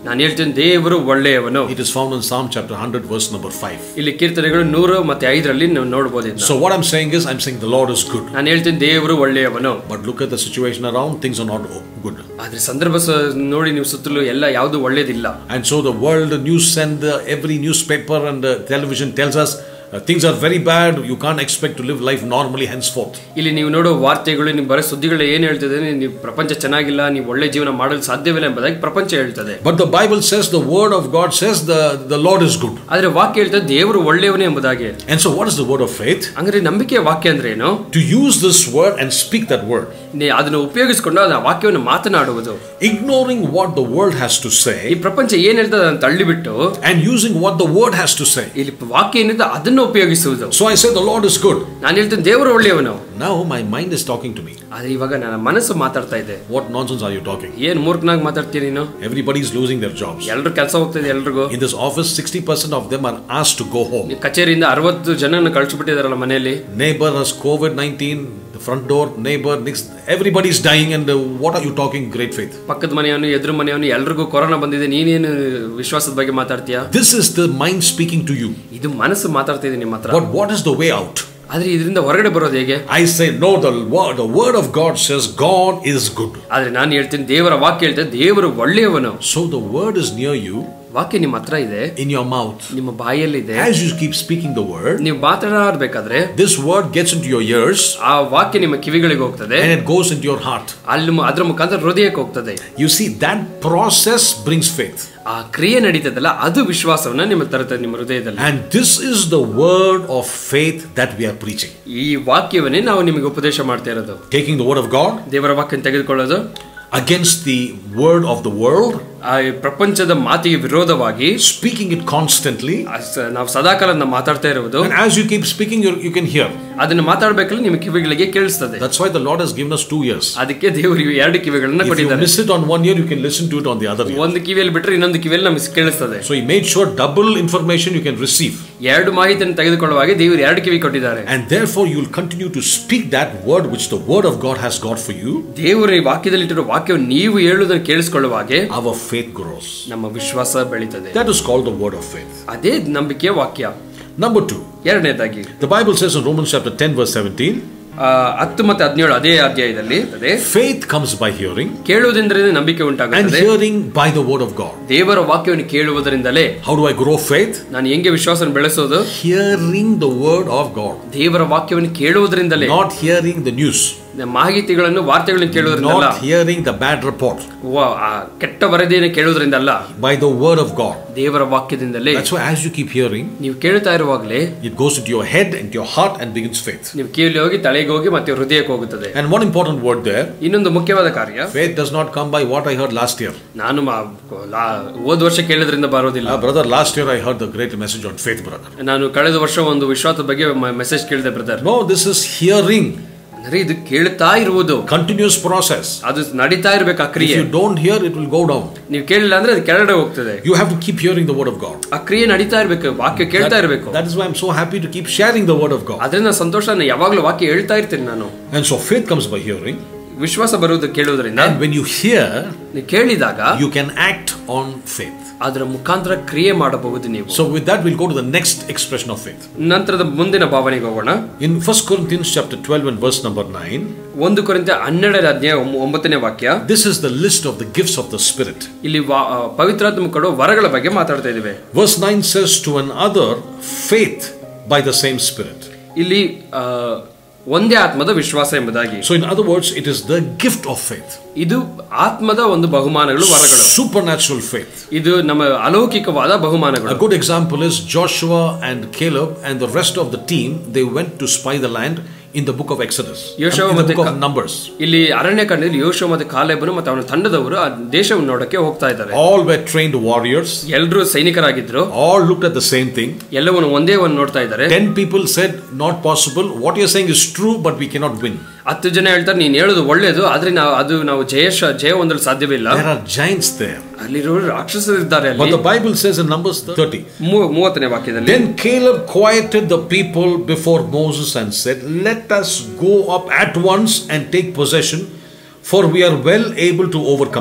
ನಾನು ಹೇಳ್ತೀನಿ ದೇವರು ಒಳ್ಳೆಯವನು It is found in Psalm chapter 100, verse number 5. ಇಲ್ಲಿ ಕೀರ್ತನೆಗಳು ನೂರು ಮತ್ತೆ ಐದರಲ್ಲಿ ನಾವು ನೋಡಬಹುದು ಇದನ್ನ. So, what I'm saying is, I'm saying the Lord is good. ನಾನು ಹೇಳ್ತೀನಿ ದೇವರು ಒಳ್ಳೆಯವನು But look at the situation around, things are not good. ಆದ್ರೆ ಸಂದರ್ಭ ಸ- ನೋಡಿ ನೀವು ಸುತ್ತಲೂ ಎಲ್ಲ ಯಾವುದು ಒಳ್ಳೇದಿಲ್ಲ And so the world news and the, every newspaper and the television tells us uh, things are very bad. You can't expect to live life normally henceforth. ಇಲ್ಲಿ ನೀವು ನೋಡೋ ವಾರ್ತೆಗಳು ನೀವು ಬರೋ ಸುದ್ದಿಗಳು ಏನ್ ಹೇಳ್ತದೆ ನೀವು ಪ್ರಪಂಚ ಚೆನ್ನಾಗಿಲ್ಲ ನೀವು ಒಳ್ಳೆ ಜೀವನ ಮಾಡಲು ಸಾಧ್ಯವಿಲ್ಲ ಎಂಬುದಾಗಿ ಪ್ರಪಂಚ ಹೇಳ್ತದೆ But the Bible says, the word of God says the, the Lord is good. ಆದ್ರೆ ವಾಕ್ಯ ಹೇಳ್ತದೆ ದೇವರು ಒಳ್ಳೆಯವನೇ ಎಂಬುದಾಗಿ And so, what is the word of faith? ಹಂಗಾರೆ ನಂಬಿಕೆಯ ವಾಕ್ಯ ಅಂದ್ರೆ ಏನು To use this word and speak that word. ನೀ- ಅದನ್ನು ಉಪಯೋಗಿಸಿಕೊಂಡು ಆ ವಾಕ್ಯವನ್ನು ಮಾತನಾಡುವುದು Ignoring what the world has to ಈ say ಪ್ರಪಂಚ ಏನ್ ಹೇಳ್ತದೆ ಅದನ್ನು ತಳ್ಳಿಬಿಟ್ಟು and using what the word has to say. ಇಲ್ಲಿ ವಾಕ್ಯ ಏನಿದೆ ಅದನ್ನು ಉಪಯೋಗಿಸುವುದು So I say, the Lord is good. ನಾನು ಹೇಳ್ತೇನೆ ದೇವರು ಒಳ್ಳೆಯವನು Now my mind is talking to me. ಆದ್ರೆ ಇವಾಗ ನನ್ನ ಮನಸ್ಸು ಮಾತಾಡ್ತಾ ಇದೆ What nonsense are you talking? ಏನ್ ಮೂರ್ಖನಾಗಿ ಮಾತಾಡ್ತೀನಿ ನೀನು Everybody is losing their jobs. ಎಲ್ರು ಕೆಲಸ ಹೋಗ್ತಿದೆ ಎಲ್ರಿಗೂ In this office, 60% of them are asked to go home. ಈ ಕಚೇರಿಯಿಂದ ಅರವತ್ತು ಜನನ ಕಳಿಸ್ಬಿಟ್ಟಿದಾರಲ್ಲ ಮನೆಯಲ್ಲಿ Neighbor has COVID 19, the front door, neighbor, next, everybody's dying, and uh, what are you talking, great faith? ಪಕ್ಕದ ಮನೆಯವನು ಎದುರು ಮನೆಯವನು ಎಲ್ರಿಗೂ ಕೊರೋನಾ ಬಂದಿದೆ ನೀನೇನು ವಿಶ್ವಾಸದ ಬಗ್ಗೆ ಮಾತಾಡ್ತೀಯಾ This is the mind speaking to you. ಇದು ಮನಸ್ಸು ಮಾತಾಡ್ತಿದೆ ನಿಮ್ಮ ಹತ್ರ But what is the way out? ಆದ್ರೆ ಇದರಿಂದ ಹೊರಗಡೆ ಬರೋದು ಹೇಗೆ I say, no, the word, the word of God says God is good. ಆದ್ರೆ ನಾನು ಹೇಳ್ತೀನಿ ದೇವರ ವಾಕ್ಯ ಹೇಳ್ತೇನೆ ದೇವರು ಒಳ್ಳೆಯವನು So the word is near you, ವಾಕ್ಯ ನಿಮ್ಮ ಹತ್ರ ಇದೆ in your mouth. ನಿಮ್ಮ ಬಾಯಲ್ಲಿದೆ As you keep speaking the word, ನೀವು ಮಾತನಾಡಬೇಕಾದ್ರೆ this word gets into your ears ಆ ವಾಕ್ಯ ನಿಮ್ಮ ಕಿವಿಗಳಿಗೆ ಹೋಗ್ತದೆ and it goes into your heart. ಅಲ್ಲಿ ಮು- ಅದ್ರ ಮುಖಾಂತರ ಹೃದಯಕ್ಕೆ ಹೋಗ್ತದೆ You see, that process brings faith. ಆ ಕ್ರಿಯೆ ನಡೀತದಲ್ಲ ಅದು ವಿಶ್ವಾಸವನ್ನ ನಿಮ್ಮ ತರುತ್ತದೆ ನಿಮ್ಮ ಹೃದಯದಲ್ಲಿ And this is the word of faith that we are preaching. ಈ ವಾಕ್ಯವನ್ನೇ ನಾವು ನಿಮಗೆ ಉಪದೇಶ ಮಾಡ್ತಾ ಇರೋದು Taking the word of God ದೇವರ ವಾಕ್ಯ ತೆಗೆದುಕೊಳ್ಳೋದು against the word of the world, ಆ ಪ್ರಪಂಚದ ಮಾತಿಗೆ ವಿರೋಧವಾಗಿ speaking it constantly. ಆ ಸ- ನಾವು ಸದಾಕಾಲ ನಾವು ಮಾತಾಡ್ತಾ ಇರುವುದು And as you keep speaking, you, you can hear. ಅದನ್ನ ಮಾತಾಡ್ಬೇಕಲ್ಲ ನಿಮ್ಮ ಕಿವಿಗಳಿಗೆ ಕೇಳಿಸ್ತದೆ That's why the Lord has given us two ears. ಅದಕ್ಕೆ ದೇವರು ಇವು ಎರಡು ಕಿವಿಗಳನ್ನ If you ಕೊಟ್ಟಿದ್ದಾರೆ miss it on one ear, you can listen to it on the other ear. ಒಂದು ಕಿವಿಯಲ್ಲಿ ಬಿಟ್ರೆ ಇನ್ನೊಂದು ಕಿವಿಯಲ್ಲಿ ನಮಗೆ ಕೇಳಿಸ್ತದೆ So He made sure double information you can receive. ಎರಡು ಮಾಹಿತಿಯನ್ನು ತೆಗೆದುಕೊಳ್ಳುವಾಗ ದೇವರು ಎರಡು ಕಿವಿ ಕೊಟ್ಟಿದ್ದಾರೆ And therefore, you will continue to speak that word which the word of God has got for you. ದೇವರು ಈ ವಾಕ್ಯದಲ್ಲಿ ಇಟ್ಟಿರೋ ವಾಕ್ಯವನ್ನು ನೀವು ಹೇಳುವುದನ್ನು ಕೇಳಿಸಿಕೊಳ್ಳುವಾಗೆ Our faith grows. ನಮ್ಮ ವಿಶ್ವಾಸ ಬೆಳೀತದೆ That is called the word of faith. ಅದೇ ನಂಬಿಕೆಯ ವಾಕ್ಯ Number two, ಎರಡನೇದಾಗಿ the Bible says in Romans chapter 10, verse 17, ಆ, ಹತ್ತು ಮತ್ತೆ ಹದಿನೇಳು ಅದೇ ಅಧ್ಯಾಯದಲ್ಲಿ ಅದೇ faith comes by hearing, ಕೇಳುವುದರಿಂದ ನಂಬಿಕೆ and ಉಂಟಾಗುತ್ತದೆ hearing by the word of God. ದೇವರ ವಾಕ್ಯವನ್ನು ಕೇಳುವುದರಿಂದಲೇ How do I grow faith? ನಾನು ಹೆಂಗೆ ವಿಶ್ವಾಸ ಬೆಳೆಸೋದು Hearing the word of God, ದೇವರ ವಾಕ್ಯವನ್ನು ಕೇಳುವುದರಿಂದಲೇ not hearing the news, ಮಾಹಿತಿಗಳನ್ನು ವಾರ್ತೆಗಳನ್ನು ಕೇಳುವುದರಿಂದಲ್ಲ not hearing the bad report, ವ- ಆ ಕೆಟ್ಟ ವರದಿಯನ್ನು ಕೇಳುವುದರಿಂದಲ್ಲ by the word of God. ದೇವರ ವಾಕ್ಯದಿಂದಲೇ That's why as you keep hearing, ನೀವು ಕೇಳ್ತಾ ಇರುವಾಗಲೇ it goes into your head and your heart and begins faith. ನೀವು ಕಿವಿಲಿ ಹೋಗಿ ತಲೆಗೆ ಹೋಗಿ ಮತ್ತೆ ಹೃದಯಕ್ಕೆ ಹೋಗುತ್ತದೆ And one important word there, ಇನ್ನೊಂದು ಮುಖ್ಯವಾದ ಕಾರ್ಯ faith does not come by what I heard last year. ನಾನು ಮಾ- ಲಾ- ಹೋದ ವರ್ಷ ಕೇಳಿದ್ರಿಂದ ಬರೋದಿಲ್ಲ Uh, brother, last year I heard the great message on faith, brother. ನಾನು ಕಳೆದ ವರ್ಷ ಒಂದು ವಿಶ್ವಾಸದ ಬಗ್ಗೆ ಮೆಸೇಜ್ ಕೇಳಿದೆ brother No, this is hearing, ಅಂದ್ರೆ ಇದು ಕೇಳ್ತಾ ಇರುವುದು continuous process. ಅದು ನಡೀತಾ ಇರ್ಬೇಕು ಆ If ಕ್ರಿಯೆ you don't hear, it will go down. ನೀವು ಕೇಳಿಲ್ಲ ಅಂದ್ರೆ ಅದು ಕೆಳಗಡೆ ಹೋಗ್ತದೆ You have to keep hearing the word of God. ಆ ಕ್ರಿಯೆ ನಡೀತಾ ಇರ್ಬೇಕು ವಾಕ್ಯ ಕೇಳ್ತಾ ಇರ್ಬೇಕು That is why I'm so happy to keep sharing the word of God. ಅದರಿಂದ ಸಂತೋಷ ನಾನು ಯಾವಾಗ್ಲೂ ವಾಕ್ಯ ಹೇಳ್ತಾ ಇರ್ತೀನಿ ನಾನು And so faith comes by hearing. ವಿಶ್ವಾಸ ಬರುವುದು ಕೇಳುವುದರಿಂದ And when you hear, ನೀವು ಕೇಳಿದಾಗ you can act on faith. ಅದರ ಮುಖಾಂತರ ಕ್ರಿಯೆ ಮಾಡಬಹುದು ನೀವು So with that, we'll go to the next expression of faith. ನಂತರದ ಮುಂದಿನ ಭಾವನೆಗೆ ಹೋಗೋಣ In 1 Corinthians chapter 12 and verse number 9, ಒಂದು ಕೊರಿಂತ ಹನ್ನೆರಡರ ಅಧ್ಯಾಯ ಒಂಬ- ಒಂಬತ್ತನೇ ವಾಕ್ಯ this is the list of the gifts of the Spirit. ಇಲ್ಲಿ ವಾ- ಆ, ಪವಿತ್ರಾತ್ಮ ಕೊಡೋ ವರಗಳ ಬಗ್ಗೆ ಮಾತಾಡ್ತಾ ಇದ್ದೇವೆ Verse 9 says, To another, faith by the same Spirit. ಇಲ್ಲಿ ಆ, ಒಂದೇ ಆತ್ಮದ ವಿಶ್ವಾಸ ಎಂಬುದಾಗಿ So, in other words, it is the gift of faith, ಇದು ಆತ್ಮದ ಒಂದು ಬಹುಮಾನಗಳು ವರಗಳು supernatural faith. ಇದು ನಮ್ಮ ಅಲೌಕಿಕವಾದ ಬಹುಮಾನಗಳು A good example is Joshua and Caleb and the rest of the team, they went to spy the land in the book of Exodus, Yoshua in the ಮತ್ತೆ book of Ka- Numbers. ಇಲ್ಲಿ ಅರಣ್ಯಕಾಂಡದಲ್ಲಿ ಯೋಶೋ ಮತ್ತೆ ಕಾಲೇಬನು ಮತ್ತೆ ಅವನ ತಂಡದವರು ಆ ದೇಶವನ್ನು ನೋಡಕ್ಕೆ ಹೋಗ್ತಾ ಇದ್ದಾರೆ All were trained warriors, ಎಲ್ಲರೂ ಸೈನಿಕರಾಗಿದ್ರು all looked at the same thing. ಎಲ್ಲವನ್ನು ಒಂದೇ ಒಂದು ನೋಡ್ತಾ ಇದ್ದಾರೆ Ten people said, Not possible. What you're saying is true, but we cannot win. ಹತ್ತು ಜನ ಹೇಳ್ತಾರೆ ನೀನ್ ಹೇಳೋದು ಒಳ್ಳೇದು ಆದ್ರೆ ನಾವು ಅದು ನಾವು ಜಯ ಜಯ ಹೊಂದಲು ಸಾಧ್ಯವಿಲ್ಲ There are giants there. ಅಲ್ಲಿರೋ ರಾಕ್ಷಸರಿದ್ದಾರೆ But ಅಲ್ಲಿ the Bible says in Numbers 30, ಮೂ- ಮೂವತ್ತನೇ ವಾಕ್ಯದಲ್ಲಿ Then Caleb quieted the people before Moses and said, Let us go up at once and take possession, for we are well able to overcome it.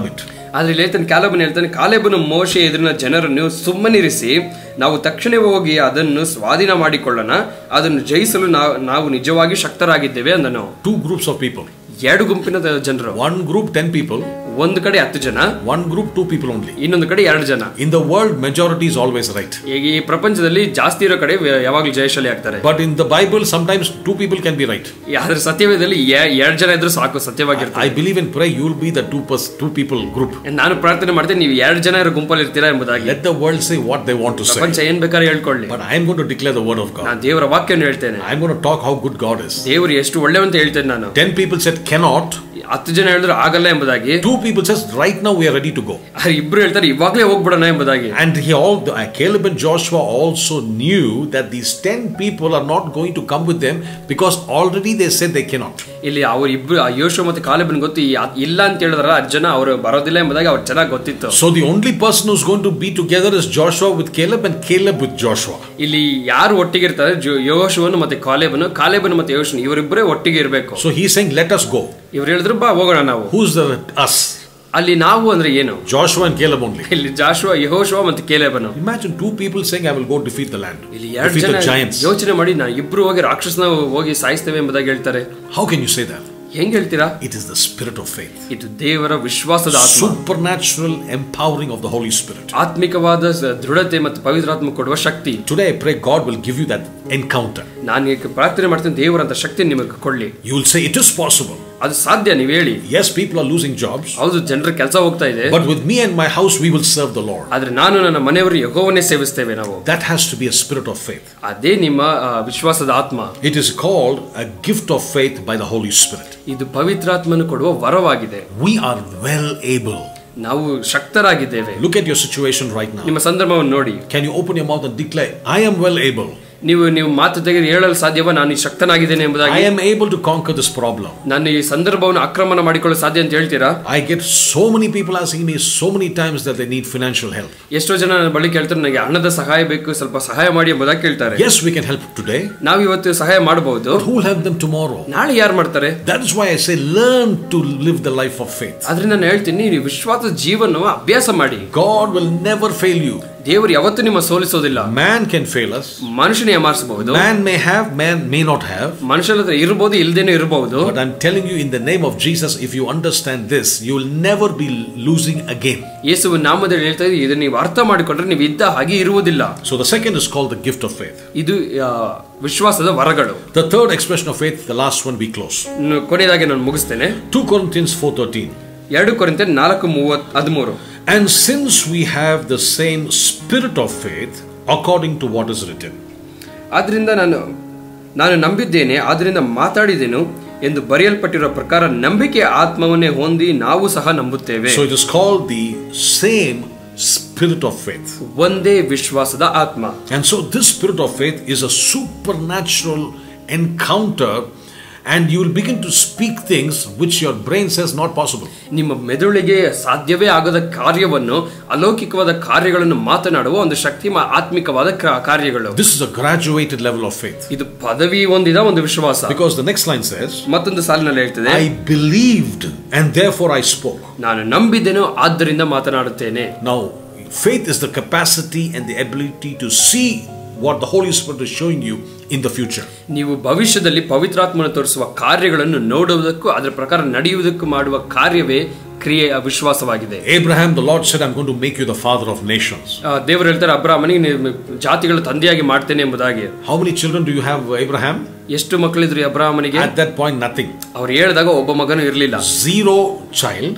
ಆದ್ರೆ ಇಲ್ಲಿ ಹೇಳ್ತಾನೆ ಕಾಲೇಬನ್ ಹೇಳ್ತಾನೆ ಕಾಲೇಬನು ಮೋಶೆ ಎದುರಿನ ಜನರನ್ನು ಸುಮ್ಮನಿರಿಸಿ ನಾವು ತಕ್ಷಣವೇ ಹೋಗಿ ಅದನ್ನು ಸ್ವಾಧೀನ ಮಾಡಿಕೊಳ್ಳೋಣ ಅದನ್ನು ಜಯಿಸಲು ನಾವು ನಾವು ನಿಜವಾಗಿ ಶಕ್ತರಾಗಿದ್ದೇವೆ ಅಂದನು Two groups of people. ಎರಡು ಗುಂಪಿನ ದ- ಜನರು One group, 10 people. ಒಂದು ಕಡೆ ಹತ್ತು ಜನ One group, two people only. ಇನ್ನೊಂದು ಕಡೆ ಎರಡು ಜನ In the world, majority is always right. ಈಗ ಈ ಪ್ರಪಂಚದಲ್ಲಿ ಜಾಸ್ತಿ ಇರೋ ಕಡೆ ವ- ಯಾವಾಗ್ಲೂ ಜಯಶಾಲಿ ಆಗ್ತಾರೆ But in the Bible, sometimes two people can be right. ಆದ್ರೆ ಸತ್ಯವೇದದಲ್ಲಿ ಎ- ಎರಡ್ ಜನ ಇದ್ರು ಸಾಕು ಸತ್ಯವಾಗಿರ್ತಾರೆ I believe in prayer, you will be the two, pers- two people group. ನಾನು ಪ್ರಾರ್ಥನೆ ಮಾಡ್ತೇನೆ ನೀವು ಎರಡು ಜನ ಇರೋ ಗುಂಪಲ್ಲಿ ಇರ್ತೀರಾ ಎಂಬುದಾಗಿ Let the world say what they want to say. ಪ್ರಪಂಚ ಏನ್ ಬೇಕಾದ್ರೆ ಹೇಳ್ಕೊಳ್ಳಿ But I am going to declare the word of God. ನಾನು ದೇವರ ವಾಕ್ಯವನ್ನು ಹೇಳ್ತೇನೆ I am going to talk how good God is. ದೇವರು ಎಷ್ಟು ಒಳ್ಳೆವಂತ ಹೇಳ್ತೇನೆ ನಾನು 10 people said cannot. ಹತ್ತು ಜನ ಹೇಳಿದ್ರು ಆಗಲ್ಲ ಎಂಬುದಾಗಿ Two people says right now we are ready to go. ಆದ್ರೆ ಇಬ್ರು ಹೇಳ್ತಾರೆ ಇವಾಗ್ಲೇ ಹೋಗ್ಬಿಡೋಣ ಎಂಬುದಾಗಿ And he all uh, Caleb and Joshua also knew that these 10 people are not going to come with them because already they said they cannot. ಇಲ್ಲಿ ಅವ್ರ ಇಬ್ರು ಆ ಯೋಶು ಮತ್ತೆ ಕಾಲೇಬನ್ ಗೊತ್ತು ಈ ಆ- ಇಲ್ಲ ಅಂತ ಹೇಳಿದ್ರ ಅದ್ ಜನ ಅವರು ಬರೋದಿಲ್ಲ ಎಂಬುದಾಗಿ ಅವ್ರು ಚೆನ್ನಾಗಿ ಗೊತ್ತಿತ್ತು So the only person who's going to be together is Joshua with Caleb and Caleb with Joshua. ಇಲ್ಲಿ ಯಾರು ಒಟ್ಟಿಗೆ ಇರ್ತಾರೆ ಜೋ- ಯೋಶುವನು ಮತ್ತೆ ಕಾಲೇಬನು ಕಾಲೇಬನು ಮತ್ತೆ ಯೋಶುನು ಇವರಿಬ್ಬರೇ ಒಟ್ಟಿಗೆ ಇರಬೇಕು So he's saying, let us go. ಇವ್ರು ಹೇಳಿದ್ರು ಬಾ ಹೋಗೋಣ ನಾವು Who's the us? ಅಲ್ಲಿ ನಾವು ಅಂದ್ರೆ ಏನು Joshua and Caleb only. ಇಲ್ಲಿ ಜಾಶುವ ಯಹೋಶುವ ಮತ್ತೆ ಕೇಲೇಬನು Imagine two people saying, I will go defeat the land, ಇಲ್ಲಿ ಎರಡು defeat ಜನ the giants. ಯೋಚನೆ ಮಾಡಿ ನಾ ಇಬ್ರು ಹೋಗಿ ರಾಕ್ಷಸನ ಹೋಗಿ ಸಾಯಿಸ್ತೇವೆ ಎಂಬುದಾಗಿ ಹೇಳ್ತಾರೆ How can you say that? ಹೆಂಗ್ ಹೇಳ್ತೀರಾ It is the spirit of faith, ಇದು ದೇವರ ವಿಶ್ವಾಸದ ಆತ್ಮ supernatural empowering of the Holy Spirit. ಆತ್ಮಿಕವಾದ ಸ- ದೃಢತೆ ಮತ್ತು ಪವಿತ್ರಾತ್ಮ ಕೊಡುವ ಶಕ್ತಿ Today I pray God will give you that encounter. ನಾನು ಈಗ ಪ್ರಾರ್ಥನೆ ಮಾಡ್ತೇನೆ ದೇವರಂತ ಶಕ್ತಿ ನಿಮಗೆ ಕೊಳ್ಳಿ You will say, It is possible. ಅದು ಸಾಧ್ಯ ನೀವು ಹೇಳಿ Yes, people are losing jobs, ಹೌದು ಜನರ ಕೆಲಸ ಹೋಗ್ತಾ ಇದೆ but with me and my house, we will serve the Lord. ಆದ್ರೆ ನಾನು ನನ್ನ ಮನೆಯವರು ಯಹೋವನ್ನೇ ಸೇವಿಸ್ತೇವೆ ನಾವು That has to be a spirit of faith. ಅದೇ ನಿಮ್ಮ ಆ, ವಿಶ್ವಾಸದ ಆತ್ಮ It is called a gift of faith by the Holy Spirit. ಇದು ಪವಿತ್ರಾತ್ಮನು ಕೊಡುವ ವರವಾಗಿದೆ We are well able. ನಾವು ಶಕ್ತರಾಗಿದ್ದೇವೆ Look at your situation right now. ನಿಮ್ಮ ಸಂದರ್ಭವನ್ನು ನೋಡಿ Can you open your mouth and declare, I am well able. ನೀವು ನೀವು ಮಾತು ತೆಗೆದು ಹೇಳಲು ಸಾಧ್ಯವ ನಾನು ಈ ಶಕ್ತನಾಗಿದ್ದೇನೆ I ಎಂಬುದಾಗಿ am able to conquer this problem. ನಾನು ಈ ಸಂದರ್ಭವನ್ನು ಆಕ್ರಮಣ ಮಾಡಿಕೊಳ್ಳಲು ಸಾಧ್ಯ ಅಂತ ಹೇಳ್ತೀರಾ I get so many people asking me so many times that they need financial help. ಎಷ್ಟೋ ಜನ ನನ್ನ ಬಳಿ ಕೇಳ್ತಾರೆ ನನಗೆ ಹಣದ ಸಹಾಯ ಬೇಕು ಸ್ವಲ್ಪ ಸಹಾಯ ಮಾಡಿ ಎಂಬುದಾಗಿ ಕೇಳ್ತಾರೆ Yes, we can help today, ನಾವು ಇವತ್ತು ಸಹಾಯ ಮಾಡಬಹುದು but who will help them tomorrow? ನಾಳೆ ಯಾರು ಮಾಡ್ತಾರೆ That is why I say, learn to live the life of faith. ಆದ್ರೆ ನಾನು ಹೇಳ್ತೀನಿ ನೀವು ವಿಶ್ವಾಸದ ಜೀವನ ಅಭ್ಯಾಸ ಮಾಡಿ God will never fail you. ದೇವರು ಯಾವತ್ತೂ ನಿಮ್ಮ ಸೋಲಿಸೋದಿಲ್ಲ Man can fail us. ಮನುಷ್ಯನೇ ಏಮಾರಿಸಬಹುದು Man may have, man may not have. ಮನುಷ್ಯನ ಹತ್ರ ಇರ್ಬೋದು ಇಲ್ದೇನೆ ಇರಬಹುದು But I'm telling you, in the name of Jesus, if you understand this, you will never be losing again. ಯೇಸುವ ನಾಮದಲ್ಲಿ ಹೇಳ್ತಾ ಇದ್ದೀವಿ ಇದನ್ನ ನೀವು ಅರ್ಥ ಮಾಡಿಕೊಂಡ್ರೆ ನೀವು ಇದ್ದ ಹಾಗೆ ಇರುವುದಿಲ್ಲ So the second is called the gift of faith. ಇದು ಆ, ವಿಶ್ವಾಸದ ವರಗಳು The third expression of faith, the last one we close. ಇನ್ನು ಕೊನೆಯದಾಗಿ ನಾನು ಮುಗಿಸ್ತೇನೆ 2 Corinthians 4:13. ಎರಡು ಕೊರಿಂತೆ ನಾಲ್ಕು ಮೂವತ್ ಹದಿಮೂರು And since we have the same spirit of faith, according to what is written. ಆದ್ರಿಂದ ನಾನು ನಾನು ನಂಬಿದ್ದೇನೆ ಆದ್ರಿಂದ ಮಾತಾಡಿದೆನು ಎಂದು ಬರೆಯಲ್ಪಟ್ಟಿರುವ ಪ್ರಕಾರ ನಂಬಿಕೆ ಆತ್ಮವನ್ನೇ ಹೊಂದಿ ನಾವು ಸಹ ನಂಬುತ್ತೇವೆ So it is called the same spirit of faith. ಒಂದೇ ವಿಶ್ವಾಸದ ಆತ್ಮ And so this spirit of faith is a supernatural encounter and you will begin to speak things which your brain says not possible. ನಿಮ್ಮ ಮೆದುಳಿಗೆ ಸಾಧ್ಯವೇ ಆಗದ ಕಾರ್ಯವನ್ನು ಅಲೌಕಿಕವಾದ ಕಾರ್ಯಗಳನ್ನು ಮಾತನಾಡುವ ಒಂದು ಶಕ್ತಿ ಮ- ಆತ್ಮಿಕವಾದ ಕ- ಕಾರ್ಯಗಳು This is a graduated level of faith. ಇದು ಪದವಿ ಹೊಂದಿದ ಒಂದು ವಿಶ್ವಾಸ Because the next line says, ಮತ್ತೊಂದು ಸಾಲಿನಲ್ಲಿ ಹೇಳ್ತದೆ I believed and therefore I spoke. ನಾನು ನಂಬಿದ್ದೆನು ಆದ್ದರಿಂದ ಮಾತನಾಡುತ್ತೇನೆ Now, faith is the capacity and the ability to see what the Holy Spirit is showing you in the future. ನೀವು ಭವಿಷ್ಯದಲ್ಲಿ ಪವಿತ್ರಾತ್ಮನ ತೋರಿಸುವ ಕಾರ್ಯಗಳನ್ನು ನೋಡುವುದಕ್ಕೂ ಅದರ ಪ್ರಕಾರ ನಡೆಯುವುದಕ್ಕೂ ಮಾಡುವ ಕಾರ್ಯವೇ ಕ್ರಿಯೆಯ ವಿಶ್ವಾಸವಾಗಿದೆ Abraham, the Lord said, I'm going to make you the father of nations. ಆ, ದೇವರು ಹೇಳ್ತಾರೆ ಅಬ್ರಾಹ್ಮನಿಗೆ ನೀವು ಜಾತಿಗಳ ತಂದೆಯಾಗಿ ಮಾಡ್ತೇನೆ ಎಂಬುದಾಗಿ How many children do you have, Abraham? ಎಷ್ಟು ಮಕ್ಕಳಿದ್ರು ಈ ಅಬ್ರಾಹ್ಮನಿಗೆ At that point, nothing. ಅವ್ರು ಹೇಳಿದಾಗ ಒಬ್ಬ ಮಗನು ಇರಲಿಲ್ಲ Zero child.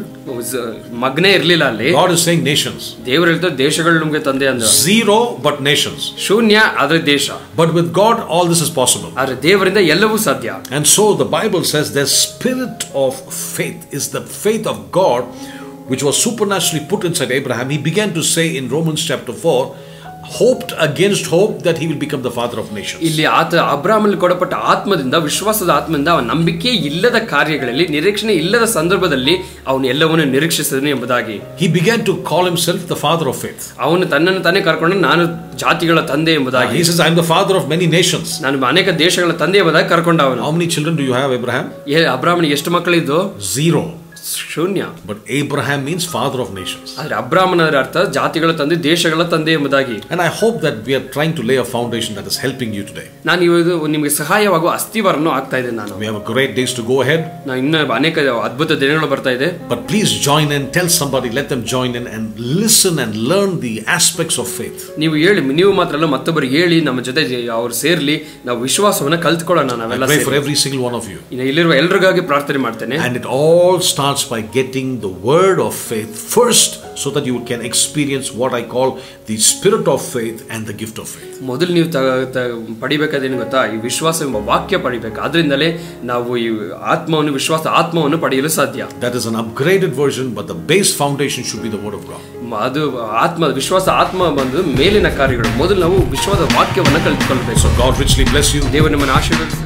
ಮಗನೇ ಇರಲಿಲ್ಲ ಅಲ್ಲಿ God is saying nations. ದೇವರು ಹೇಳ್ತಾರೆ ದೇಶಗಳು ನಮ್ಗೆ ತಂದೆ ಅಂದ Zero, but nations. ಶೂನ್ಯ ಆದ್ರೆ ದೇಶ But with God, all this is possible. ಆದ್ರೆ ದೇವರಿಂದ ಎಲ್ಲವೂ ಸಾಧ್ಯ And so the Bible says the spirit of faith is the faith of God which was supernaturally put inside Abraham. He began to say in Romans chapter 4, hoped against hope that he will become the father of nations. ಇಲ್ಲಿ ಆತ ಅಬ್ರಾಹ್ಮನಲ್ಲಿ ಕೊಡಪಟ್ಟ ಆತ್ಮದಿಂದ ವಿಶ್ವಾಸದ ಆತ್ಮದಿಂದ ಅವನ ನಂಬಿಕೆ ಇಲ್ಲದ ಕಾರ್ಯಗಳಲ್ಲಿ ನಿರೀಕ್ಷಣೆ ಇಲ್ಲದ ಸಂದರ್ಭದಲ್ಲಿ ಅವನು ಎಲ್ಲವನ್ನೂ ನಿರೀಕ್ಷಿಸಿದನು ಎಂಬುದಾಗಿ He began to call himself the father of faith. ಅವನು ತನ್ನನ್ನು ತಾನೇ ಕರ್ಕೊಂಡು ನಾನು ಜಾತಿಗಳ ತಂದೆ ಎಂಬುದಾಗಿ He says, I'm the father of many nations. ನಾನು ಅನೇಕ ದೇಶಗಳ ತಂದೆ ಎಂಬುದಾಗಿ ಕರ್ಕೊಂಡ ಅವನು How many children do you have, Abraham? ಏ ಅಬ್ರಾಹ್ಮಣಿಗೆ ಎಷ್ಟು ಮಕ್ಕಳಿದ್ದು Zero. ಶೂನ್ಯ But Abraham means father of nations. ಆದ್ರೆ ಅಬ್ರಾಹ್ಮಣರ ಅರ್ಥ ಜಾತಿಗಳ ತಂದೆ ದೇಶಗಳ ತಂದೆ ಎಂಬುದಾಗಿ And I hope that we are trying to lay a foundation that is helping you today. ನಾನು ಇವಾಗ ನಿಮಗೆ ಸಹಾಯವಾಗುವ ಅಸ್ಥಿವಾರನ್ನು ಆಗ್ತಾ ಇದ್ದೇನೆ ನಾನು We have a great days to go ahead. ನಾನು ಇನ್ನ ಅನೇಕ ಅದ್ಭುತ ದಿನಗಳು ಬರ್ತಾ ಇದೆ But please join in, tell somebody, let them join in and listen and learn the aspects of faith. ನೀವು ಹೇಳಿ ನೀವು ಮಾತ್ರ ಅಲ್ಲ ಮತ್ತೊಬ್ಬರಿಗೆ ಹೇಳಿ ನಮ್ಮ ಜೊತೆ ಅವ್ರು ಸೇರ್ಲಿ ನಾವು ವಿಶ್ವಾಸವನ್ನ ಕಲ್ತ್ಕೊಳ್ಳೋಣ ನಾವೆಲ್ಲ Pray for ಸೇರಿ. every single one of you. ಇನ್ನು ಇಲ್ಲಿರುವ ಎಲ್ರಿಗಾಗಿ ಪ್ರಾರ್ಥನೆ ಮಾಡ್ತೇನೆ And it all starts by getting the word of faith first so that you can experience what I call the spirit of faith and the gift of faith. ಮೊದಲು ನೀವು ತ ತ- ಪಡಿಬೇಕಾದೇನು ಗೊತ್ತಾ ಈ ವಿಶ್ವಾಸ ಎಂಬ ವಾಕ್ಯ ಪಡಿಬೇಕು ಆದ್ರಿಂದಲೇ ನಾವು ಈ ಆತ್ಮವನ್ನು ವಿಶ್ವಾಸ ಆತ್ಮವನ್ನು ಪಡೆಯಲು ಸಾಧ್ಯ That is an upgraded version, but the base foundation should be the word of God. ಮ- ಅದು ಆತ್ಮ ವಿಶ್ವಾಸ ಆತ್ಮ ಬಂದು ಮೇಲಿನ ಕಾರ್ಯಗಳು ಮೊದಲು ನಾವು ವಿಶ್ವಾಸ ವಾಕ್ಯವನ್ನು ಕಲಿತುಕೊಳ್ಬೇಕು God richly bless you. ದೇವರು ನಿಮ್ಮನ್ನು ಆಶೀರ್ವದಿಸಿ